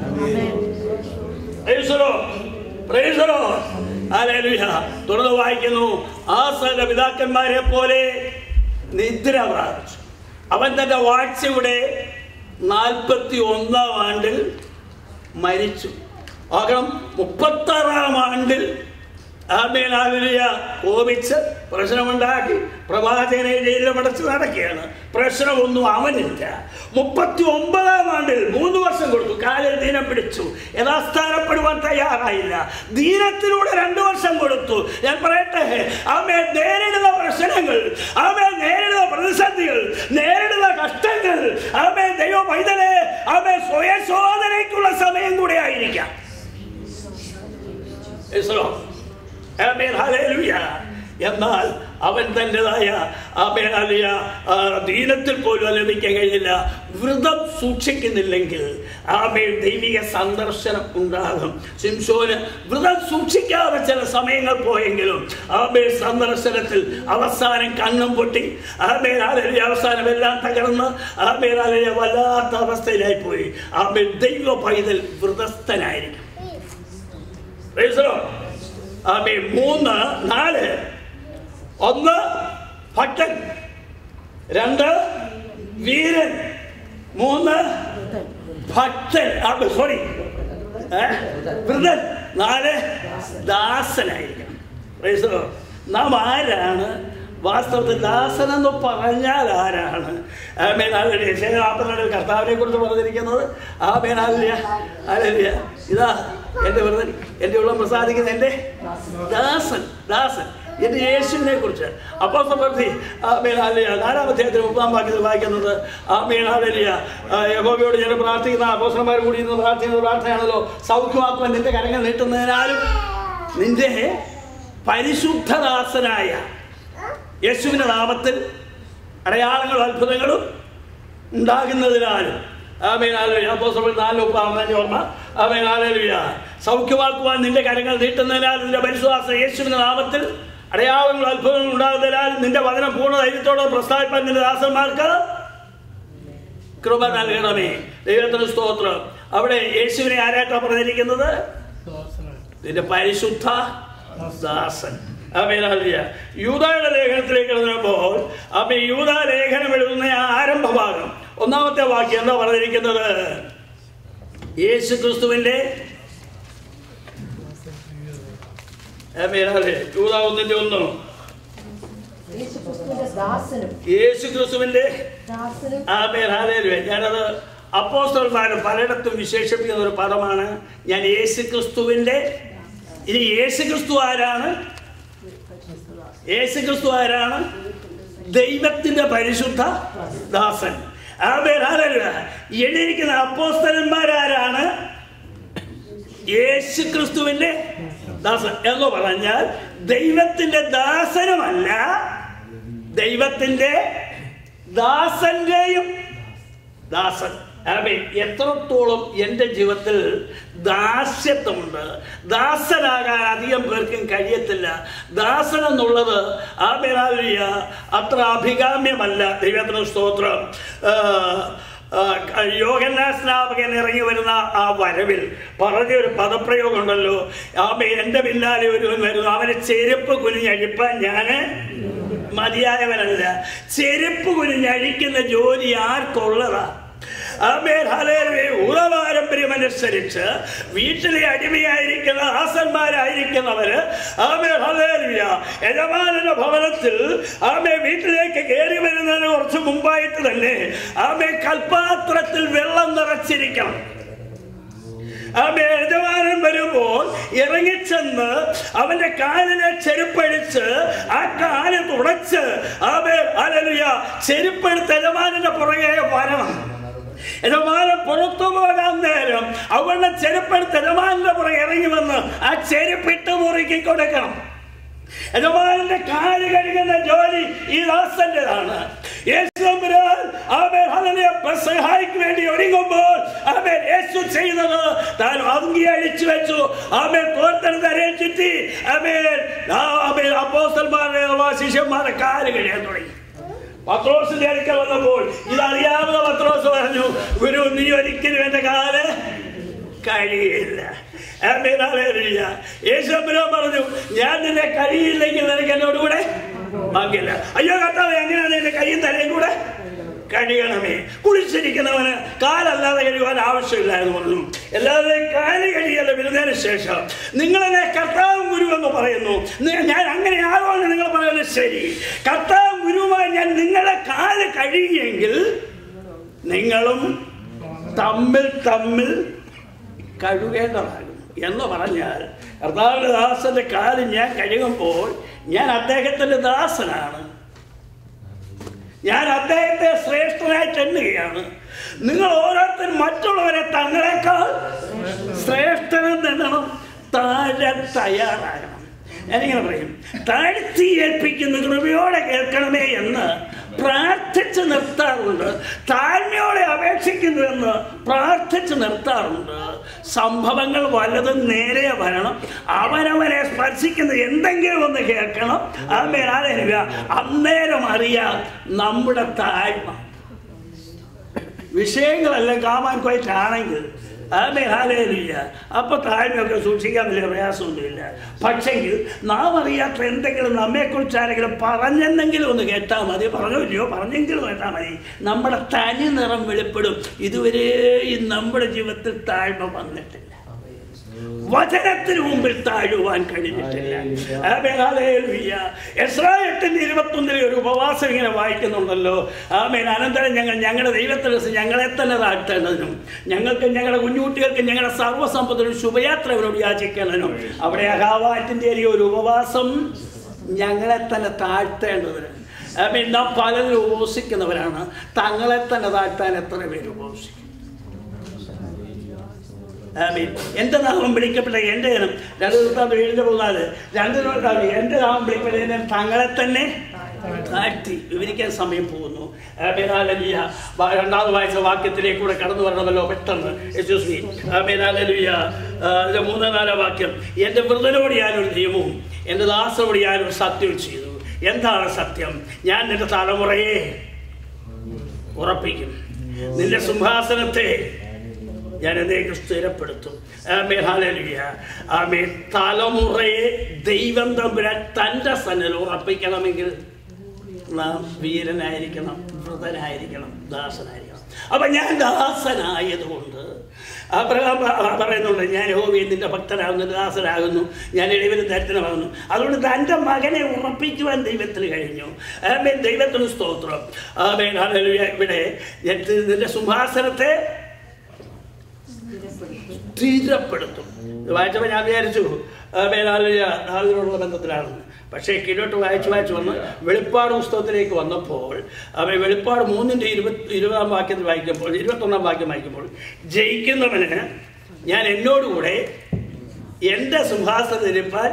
Praise the Lord. Praise the Lord. Hallelujah. തുടർന്ന് വായിക്കുന്നു ആ സകല പിതാക്കന്മാരെ പോലെ നിദ്ര പ്രാപിച്ചു അവൻ തന്റെ വാഴ്ചയുടെ നാൽപ്പത്തി ഒന്നാം ആണ്ടിൽ മരിച്ചു ആകണം മുപ്പത്താറാം ആണ്ടിൽ ആമേൻ ആലുലിയ കോപിച്ച് പ്രശ്നമുണ്ടാക്കി പ്രവാചകനെ ജയിലിലടച്ച് നടക്കുകയാണ് പ്രശ്നമൊന്നും അവനില്ല മുപ്പത്തി ഒമ്പതാം ആണ്ടിൽ മൂന്ന് വർഷം കൊടുത്തു കാലിൽ ദീനം പിടിച്ചു യഥാസ്ഥാനപ്പെടുവാൻ തയ്യാറായില്ല ദീനത്തിലൂടെ രണ്ടു വർഷം കൊടുത്തു ഞാൻ പറയട്ടെ ആമേ നേരിടുന്ന പ്രശ്നങ്ങൾ ആമേ നേരിടുന്ന പ്രതിസന്ധികൾ നേരിടുന്ന കഷ്ടങ്ങൾ ആമേ ദൈവ പൈതലെ ആമേ സ്വയം ശോധനയ്ക്കുള്ള സമയം കൂടെ ആയിരിക്കാം ഇസ്ലാം ആമേൻ ഹല്ലേലൂയ എന്നാൽ അവൻ തൻ്റെതായ ആമേൻ അലിയ ദീനത്തിൽ പോലും ലഭിക്കാൻ കഴിയില്ല വ്രതം സൂക്ഷിക്കുന്നില്ലെങ്കിൽ ആമേൻ ദൈവിക സന്ദർശനം ഉണ്ടാകും ശിംശോന് വ്രതം സൂക്ഷിക്കാതെ ചില സമയങ്ങൾ പോയെങ്കിലും ആമേൻ സന്ദർശനത്തിൽ അവസാനം കണ്ണും പൊട്ടി ആമേൻ അലിയ അവസാനം എല്ലാം തകർന്ന് ആമേൻ അലിയ വല്ലാത്ത അവസ്ഥയിലായി പോയി ആമേൻ ദൈവ പൈതൽ വ്രതസ്ഥനായിരിക്കും Praise the Lord. ആമേ മൂന്ന് നാല് ഒന്ന് ഭക്തൻ രണ്ട് വീരൻ മൂന്ന് ഭക്തൻ സോറി വൃതൻ നാല് ദാസനായിരിക്കണം Praise the Lord. നാം ആരാണ് വാസ്തവത്തിൽ ദാസൻ എന്ന് പറഞ്ഞാൽ ആരാണ് ആമേനാലിയ ശേഖരാപ്പനാണ് കർത്താവിനെ കുറിച്ച് പറഞ്ഞിരിക്കുന്നത് ആമേനാലിയ ആലിയ ഇതാ എൻ്റെ വെറുതെ എൻ്റെ ഉള്ള പ്രസാദിക്കുന്ന എൻ്റെ ദാസൻ ദാസൻ എൻ്റെ യേശുവിനെ കുറിച്ച് അപ്പോൾ പ്രവൃത്തി ആമേനാലിയ നാലാമധ്യായത്തിന് മുപ്പാം വാക്യത്തിൽ വായിക്കുന്നത് ആമേനാലിയ യഹോബയോട് ഞാൻ പ്രാർത്ഥിക്കുന്ന അപ്പോസന്മാർ കൂടി ഇന്ന് പ്രാർത്ഥിക്കുന്ന പ്രാർത്ഥനയാണല്ലോ സൗഖ്യമാക്കുവാൻ നിന്റെ കരങ്ങൾ നീട്ടുന്നതിനാലും നിന്റെ പരിശുദ്ധദാസനായ യേശുവിന്റെ നാമത്തിൽ അടയാളങ്ങളും അത്ഭുതങ്ങളും ഉണ്ടാകുന്നതിനാലും ആമേനാലുയ അപ്പോസ്തലൻ നാല് മുപ്പാമെന്നെ ഓർമ്മ ആമേനാലുയ സൗഖ്യമാക്കുവാൻ നിന്റെ കരങ്ങൾ നീട്ടുന്നതിനാൽ നിന്റെ പരിശ്വാസം യേശുവിന്റെ നാമത്തിൽ അടയാളങ്ങളും അത്ഭുതങ്ങളും ഉണ്ടാകുന്നതിനാൽ നിന്റെ വചനം പൂർണ്ണ ധൈര്യത്തോടെ പ്രസ്താവിപ്പാൻ നിന്റെ ദാസന്മാർക്ക് കൃപ നൽകണമേ ദൈവത്തിന് സ്തോത്രം അവിടെ യേശുവിനെ ആരായിട്ടാണ് പറഞ്ഞിരിക്കുന്നത് നിന്റെ പരിശുദ്ധ ദാസൻ അമേനാലിയ യൂതായുടെ ലേഖനത്തിലേക്ക് എഴുതുമ്പോൾ അപ്പൊ യൂത ലേഖനം എഴുതുന്ന ആ ആരംഭ ഭാഗം ഒന്നാമത്തെ വാക്യം എന്താ പറഞ്ഞിരിക്കുന്നത് യേശു ക്രിസ്തുവിന്റെ ആമേനാലിയ. യൂദാ ഒന്നിന്റെ ഒന്നും യേശുക്രിസ്തുവിന്റെ ദാസനും യേശു ക്രിസ്തുവിന്റെ ദാസനും ആമേനാലിയ. ഞാനത് അപ്പോസ്തലന്മാരും പലയിടത്തും വിശേഷിപ്പിക്കുന്ന ഒരു പദമാണ് ഞാൻ യേശു ക്രിസ്തുവിന്റെ ഇനി യേശു ക്രിസ്തു ആരാണ് യേശു ക്രിസ്തു ആരാണ് ദൈവത്തിന്റെ പരിശുദ്ധ ദാസൻ ആമേൻ ഹല്ലേലൂയ. എഴുതിയിരിക്കുന്ന അപ്പോസ്തലന്മാരാരാണ് യേശു ക്രിസ്തുവിന്റെ ദാസൻ എന്ന് പറഞ്ഞാൽ ദൈവത്തിന്റെ ദാസനുമല്ല ദൈവത്തിന്റെ ദാസന്റെയും ദാസൻ ആമേ എത്രത്തോളം എൻ്റെ ജീവിതത്തിൽ ദാസ്യത്വമുണ്ട് ദാസനാകാൻ അധികം പേർക്കും കഴിയത്തില്ല ദാസൻ എന്നുള്ളത് ആമേനാവിയ അത്ര അഭികാമ്യമല്ല ദൈവത്തിന് സ്തോത്രം ആ, ആ, യോഗന്നാസ്നാപകൻ ഇറങ്ങി വരുന്ന ആ വരവിൽ പറഞ്ഞ ഒരു പദപ്രയോഗം ഉണ്ടല്ലോ ആമേ എൻ്റെ പിന്നാലെ ഒരുവൻ വരുന്നു അവനെ ചെരുപ്പ് കുനിഞ്ഞഴിപ്പാൻ ഞാൻ മതിയായവനല്ല ചെരുപ്പ് കുനിഞ്ഞഴിക്കുന്ന ജോലി ആർക്കുള്ളതാ ആമേൻ ഹല്ലേലൂയ. ഉറപാരമ്പര്യമനുസരിച്ച് വീട്ടിലെ അടിമയായിരിക്കുന്ന ദാസന്മാരായിരിക്കുന്നവര് ആമേ ഹല്ലേലൂയ യജമാനന്റെ ഭവനത്തിൽ ആമേ വീട്ടിലേക്ക് കയറി വരുന്നതിന് കുറച്ച് മുമ്പായിട്ട് തന്നെ ആമേ കൽപ്പാത്രത്തിൽ വെള്ളം നിറച്ചിരിക്കണം ആമേ യജമാനൻ വരുമ്പോൾ ഇറങ്ങിച്ചെന്ന് അവന്റെ കാലിനെ ചെരുപ്പഴിച്ച് ആ കാല് തുടച്ച് ആമേ അലലുയ ചെരുപ്പെടുത്ത് യജമാനന്റെ പുറകെ വരണം യജമാനൻ പുറത്തു പോകാൻ നേരം അവളുടെ ചെരുപ്പെടുത്ത് യജമാനന്റെ പുറകെ ഇറങ്ങി വന്ന് ആ ചെരുപ്പിട്ട് മുറുക്കി കൊടുക്കണം യജമാനന്റെ കാല് കഴുകുന്ന ജോലി ഈ ദാസന്റേതാണ് യേശു തമ്പുരാൻ ആമേൻ ഹല്ലേലൂയ പെസഹായ്ക്ക് വേണ്ടി ഒരുങ്ങുമ്പോൾ ആമേൻ യേശു ചെയ്തത് താൻ അങ്കി അഴിച്ചു വെച്ചു ആമേൻ തോർത്തെടുത്ത് അരയിൽ ചുറ്റി ആമേൻ ആമേൻ അപ്പോസ്തലന്മാരുടെ അഥവാ ശിഷ്യന്മാരുടെ കാല് കഴിയാൻ തുടങ്ങി പത്രോസിന്റെ അടുക്കൽ വന്നപ്പോൾ ഇതറിയാവുന്ന പത്രോസ് പറഞ്ഞു ഗുരു നീ ഒരിക്കലും എന്റെ കാല് കഴിയില്ല ആമേൻ, ഹല്ലേലൂയ. യേശു തമ്പുരാൻ പറഞ്ഞു ഞാൻ നിന്നെ കഴിയില്ലെങ്കിൽ നിനക്ക് എന്നോട് കൂടെ പങ്കില്ല അയ്യോ കർത്താവ് എങ്ങനെയാണ് എന്റെ കൈയും തലയും കൂടെ കഴിയണമേ കുളിച്ചിരിക്കുന്നവന് കാലല്ലാതെ കഴിയുവാൻ ആവശ്യമില്ലായിരുന്നു പറഞ്ഞു എല്ലാവരുടെയും കാല് കഴിയല്ല വരുന്നതിന് ശേഷം നിങ്ങളെന്നെ കർത്താവും ഗുരു എന്ന് പറയുന്നു നി- ഞാൻ അങ്ങനെ ആകുമെന്ന് നിങ്ങൾ പറയുന്നത് ശരി കർത്താവും ഗുരുവുമായി ഞാൻ നിങ്ങളെ കാല് കഴിയുമെങ്കിൽ നിങ്ങളും തമ്മിൽ തമ്മിൽ കഴുകേണ്ടതാകും എന്ന് പറഞ്ഞാൽ കർത്താവിന്റെ ദാസന്റെ കാല് ഞാൻ കഴുകുമ്പോൾ ഞാൻ അദ്ദേഹത്തിന്റെ ദാസനാണ് ഞാൻ അദ്ദേഹത്തെ ശ്രേഷ്ഠനായിട്ട് എണ്ണുകയാണ് നിങ്ങൾ ഓരോരുത്തരും മറ്റുള്ളവരെ തങ്ങളെക്കാൾ ശ്രേഷ്ഠനെന്ന് എണ്ണണം താഴെ തയ്യാറാകണം ഞാനിങ്ങനെ പറയും താഴ്ത്തി ഏൽപ്പിക്കുന്ന കൃപയോടെ കേൾക്കണമേ എന്ന് പ്രാർത്ഥിച്ച് നിർത്താറുണ്ട് താഴ്മയോടെ അപേക്ഷിക്കുന്നു എന്ന് പ്രാർത്ഥിച്ച് നിർത്താറുണ്ട് സംഭവങ്ങൾ വല്ലതും നേരെ വരണം അവനവനെ സ്പർശിക്കുന്ന എന്തെങ്കിലും ഒന്ന് കേൾക്കണം ആമേ ആരേലുക അന്നേരം അറിയാം നമ്മുടെ താഴ്മ വിഷയങ്ങളെല്ലാം കാമാൻ കൊയ്റ്റാണെങ്കിൽ ആമേ ഹാലേലില്ല അപ്പൊ താഴ്മയൊക്കെ സൂക്ഷിക്കാൻ വലിയ പ്രയാസമൊന്നുമില്ല പക്ഷെങ്കിൽ നാം അറിയാത്ത എന്തെങ്കിലും നമ്മെക്കുറിച്ച് ആരെങ്കിലും പറഞ്ഞെന്നെങ്കിലും ഒന്ന് കേട്ടാൽ മതി പറഞ്ഞില്ലയോ പറഞ്ഞെങ്കിലും കേട്ടാൽ മതി നമ്മുടെ തനി നിറം വെളിപ്പെടും ഇതുവരെയും നമ്മുടെ ജീവിതത്തിൽ താഴ്മ വന്നിട്ടില്ല വചനത്തിന് മുമ്പിൽ താഴുവാൻ കഴിഞ്ഞിട്ടില്ല ആമേൻ, ഹല്ലേലൂയ. എസ്രാ എട്ടിന്റെ ഇരുപത്തൊന്നിലെ ഒരു ഉപവാസം ഇങ്ങനെ വായിക്കുന്നുണ്ടല്ലോ ആമേൻ അനന്തരം ഞങ്ങൾ ഞങ്ങളുടെ ദൈവത്തിന് ഞങ്ങളെ തന്നെ താഴ്ത്തേണ്ടതിനും ഞങ്ങൾക്ക് ഞങ്ങളുടെ കുഞ്ഞുകുട്ടികൾക്ക് ഞങ്ങളുടെ സർവ്വസമ്പത്തിനും ശുഭയാത്ര അവരോട് യാചിക്കണനും അവിടെ അഹാവാറ്റിന്റെ ഒരു ഉപവാസം ഞങ്ങളെ തന്നെ താഴ്ത്തേണ്ടതിന് ആമേൻ നാം പലരും ഉപവസിക്കുന്നവരാണ് തങ്ങളെ തന്നെ താഴ്ത്താൻ എത്ര പേര് ഉപവസിക്കും ആമീൻ. എന്റെ നാമം വിളിക്കപ്പെട്ട എന്റെ ജനം രണ്ട് ദിവസം ഏഴിന്റെ മൂന്നാല് രണ്ട് ദിവസം എന്റെ നാമം വിളിക്കപ്പെട്ട ജനം തങ്ങളെ തന്നെ താഴ്ത്തി വിവരിക്കാൻ സമയം പോകുന്നു ആമീൻ. ഹല്ലേലൂയ. വാ- രണ്ടാമത് വായിച്ച വാക്യത്തിലേക്ക് കൂടെ കടന്നു വരണമല്ലോ പെട്ടെന്ന് എക്സ്ക്യൂസ് മീ ആമീൻ. ഹല്ലേലൂയ. ആ, അതിന്റെ മൂന്നാം നാലാം വാക്യം എന്റെ വൃതനോട് ഞാനൊരു നിയമവും എന്റെ ദാസനോട് ഞാനൊരു സത്യവും ചെയ്തു എന്താണ് സത്യം ഞാൻ നിന്റെ തലമുറയെ ഉറപ്പിക്കും നിന്റെ സിംഹാസനത്തെ ഞാൻ എന്നേക്ക് സ്ഥിരപ്പെടുത്തും ആമേ ഹാലലുയ ആമേ തലമുറയെ ദൈവം തമ്പുരാൻ തൻ്റെ സന്നിൽ ഉറപ്പിക്കണമെങ്കിൽ നാം വീരനായിരിക്കണം വൃതനായിരിക്കണം ദാസനായിരിക്കണം അപ്പൊ ഞാൻ ദാസനായതുകൊണ്ട് അബ്രഹാം പ- പറയുന്നുണ്ട് ഞാൻ ഹോവി നിന്റെ ഭക്തനാകുന്നു ദാസനാകുന്നു ഞാൻ ഇടവന് ദരിദ്രനാകുന്നു അതുകൊണ്ട് തൻ്റെ മകനെ ഉറപ്പിക്കുവാൻ ദൈവത്തിന് കഴിഞ്ഞു ആമേൻ ദൈവത്തിന് സ്തോത്രം ആമേൻ ഹല്ലേലൂയ ഇവിടെ നിന്റെ സിംഹാസനത്തെ സ്ഥിരപ്പെടുത്തും ഇത് വായിച്ചപ്പോൾ ഞാൻ വിചാരിച്ചു മേലാളിയോടുള്ള ബന്ധത്തിലാണെന്ന് പക്ഷേ കീഴോട്ട് വായിച്ച് വായിച്ച് വന്ന് വെളിപ്പാട് പുസ്തകത്തിലേക്ക് വന്നപ്പോൾ അവ വെളിപ്പാട് മൂന്നിൻ്റെ ഇരുപത് ഇരുപതാം വാക്യത്തിൽ വായിക്കുമ്പോൾ ഇരുപത്തൊന്നാം വാക്യം വായിക്കുമ്പോൾ ജയിക്കുന്നവന് ഞാൻ എന്നോടുകൂടെ എൻ്റെ സിംഹാസനത്തിരിപ്പാൻ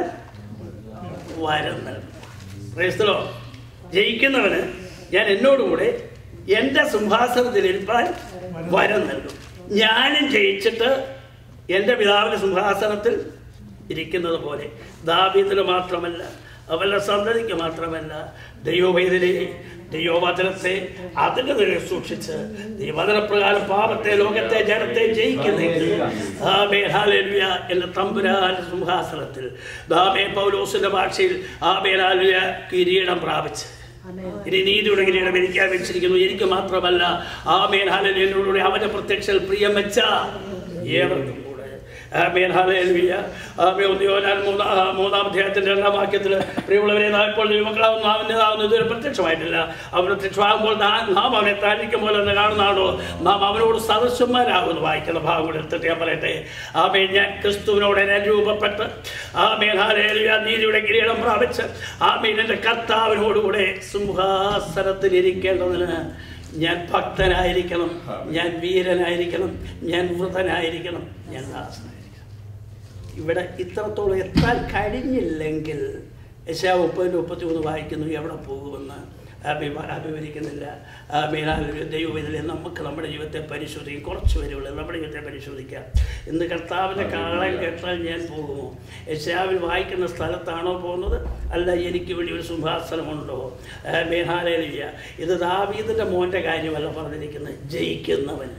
വരം നൽകും ക്രൈസ്തലോ ജയിക്കുന്നവന് ഞാൻ എന്നോടുകൂടെ എൻ്റെ സിംഹാസനത്തിൽ ഇരുപ്പാൻ വരം നൽകും ഞാനും ജയിച്ചിട്ട് എൻ്റെ പിതാവിൻ്റെ സിംഹാസനത്തിൽ ഇരിക്കുന്നത് പോലെ ദാവീദിന് മാത്രമല്ല അവരുടെ സന്തതിക്ക് മാത്രമല്ല ദൈവവൈദ്യരെ ദൈവവചനത്തെ അതിന് നേരെ സൂക്ഷിച്ച് ദൈവവചനപ്രകാരം പാപത്തെ ലോകത്തെ ജനത്തെ ജയിക്കുന്നെങ്കിൽ ആമേ ഹാലേലുയ എന്ന തമ്പുരാൻ സിംഹാസനത്തിൽ ദാമേ പൗലോസിന്റെ ഭാഷയിൽ ആമേ ഹാലുയ കിരീടം പ്രാപിച്ച് ഇനി നീതിയുടെ കിരീടം എനിക്ക് വെച്ചിരിക്കുന്നു എനിക്ക് മാത്രമല്ല ആമേൻ ഹാലലിലൂടെ അവന്റെ പ്രത്യക്ഷൽ പ്രിയം വെച്ച ഏവർക്കും കൂടെ ആമേൻ ഹാലലിയ ആമേ ഉദ്യോഗാൻ മൂന്നാം മൂന്നാം അധ്യായത്തിന്റെ രണ്ടാം വാക്യത്തിൽ പ്രിയമുള്ളവരെ നാം ഇപ്പോൾ ദൈവമക്കളാവുന്ന അവന്റെ നാവുന്ന ഇതുവരെ പ്രത്യക്ഷമായിട്ടില്ല അവൻ പ്രത്യക്ഷമാകുമ്പോൾ നാം നാം അവനെ താഴ്ക്കും പോലെ എന്ന് കാണുന്നതാണോ നാം അവനോട് സദസ്യന്മാരാകുന്നു വായിക്കുന്ന ഭാഗം കൂടെ എടുത്തിട്ട് ഞാൻ പറയട്ടെ ആമേ ഞാൻ ക്രിസ്തുവിനോട് എന്നെ രൂപപ്പെട്ട് ആമേൻ ഹാലേലുയ നീതിയുടെ കിരീടം പ്രാപിച്ച് ആമേൻ എൻ്റെ കർത്താവിനോടുകൂടെ സിംഹാസനത്തിൽ ഇരിക്കേണ്ടതിന് ഞാൻ ഭക്തനായിരിക്കണം ഞാൻ വീരനായിരിക്കണം ഞാൻ വൃതനായിരിക്കണം ഞാൻ ദാസനായിരിക്കണം ഇവിടെ ഇത്രത്തോളം എത്താൻ കഴിഞ്ഞില്ലെങ്കിൽ യശാ മുപ്പതിൻ്റെ മുപ്പത്തി മൂന്ന് വായിക്കുന്നു എവിടെ പോകുമെന്ന് അഭിമാ അഭിവരിക്കുന്നില്ല ദൈവവേദന നമുക്ക് നമ്മുടെ ജീവിതത്തെ പരിശോധിക്കും കുറച്ച് വരെയുള്ള നമ്മുടെ ജീവിതത്തെ പരിശോധിക്കാം ഇന്ന് കർത്താവിൻ്റെ കാളം കേട്ടാൽ ഞാൻ പോകുമോ യശാവിൽ വായിക്കുന്ന സ്ഥലത്താണോ പോകുന്നത് അല്ല എനിക്ക് വേണ്ടി ഒരു സിംഹാസനമുണ്ടോ മേഹാലയിലില്ല ഇത് ദാവീദിൻ്റെ മോൻ്റെ കാര്യമല്ല പറഞ്ഞിരിക്കുന്നത് ജയിക്കുന്നവൻ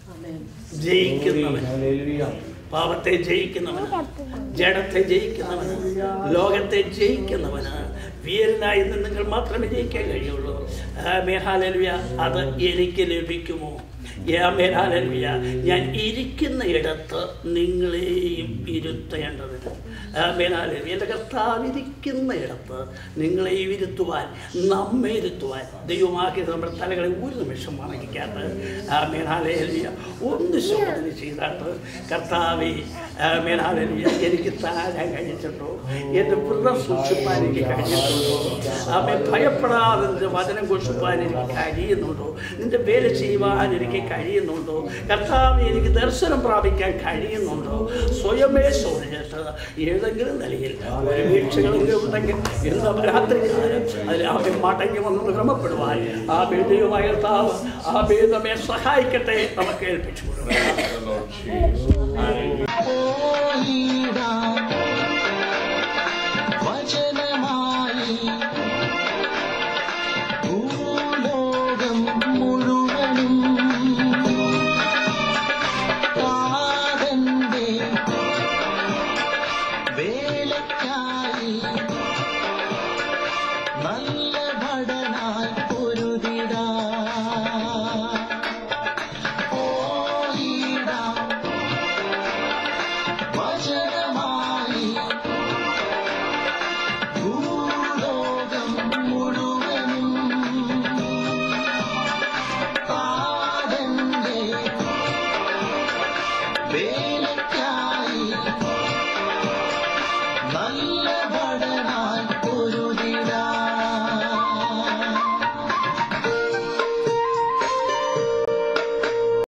ജയിക്കുന്നവൻ പാപത്തെ ജയിക്കുന്നവന് ജഡത്തെ ജയിക്കുന്നവന് ലോകത്തെ ജയിക്കുന്നവന് വീരനായി നിങ്ങൾ മാത്രമേ ജയിക്കാൻ കഴിയുള്ളൂ മേഹാലൽവ്യ അത് എനിക്ക് ലഭിക്കുമോ യാ മേഹാലൽവ്യ ഞാൻ ഇരിക്കുന്ന ഇടത്ത് നിങ്ങളെയും ഇരുത്തേണ്ടതിന് മേനാലൽവ്യ എൻ്റെ കർത്താവ് ഇരിക്കുന്ന ഇടത്ത് നിങ്ങളെയും ഇരുത്തുവാൻ നമ്മെ ഇരുത്തുവാൻ ദൈവമാക്കിയത് നമ്മുടെ തലകളെ ഒരു നിമിഷം മറങ്ങിക്കാത്ത മേനാലൽവ്യ ഒന്ന് ശോധന ചെയ്താട്ട് കർത്താവെ മേനാലൽവ്യ എനിക്ക് താഴാൻ കഴിഞ്ഞിട്ടുണ്ടോ എൻ്റെ വൃതം സൂക്ഷിപ്പാൻ എനിക്ക് കഴിഞ്ഞിട്ടുണ്ടോ ആമെ ഭയപ്പെടാതെ നിന്റെ വചനം ഘോഷിപ്പാൻ എനിക്ക് കഴിയുന്നുണ്ടോ നിന്റെ വേല ചെയ്യുവാൻ എനിക്ക് കഴിയുന്നുണ്ടോ കർത്താവ് എനിക്ക് ദർശനം പ്രാപിക്കാൻ കഴിയുന്നുണ്ടോ സ്വയമേ ശോധിച്ചിട്ട് ഏതെങ്കിലും നിലയിൽ ഒരു വീഴ്ചകളെങ്കിലും ഉണ്ടെങ്കിൽ ഇന്ന് രാത്രി അതിൽ ആമെ മടങ്ങി വന്ന് ക്രമപ്പെടുവാൻ ആ ദൈവമായ കർത്താവ് ആ നമ്മെ സഹായിക്കട്ടെ നമുക്ക് ഏൽപ്പിച്ചു കൊടുക്കാം വചനമായി ഭൂലോകം മുഴുവനും താതന്റെ വേലയ്ക്കായി നല്ല ഭടനായി പൊരുതിടാ ഓയിടാം വചനമായി ഭൂലോകം മുഴുവനും താതന്റെ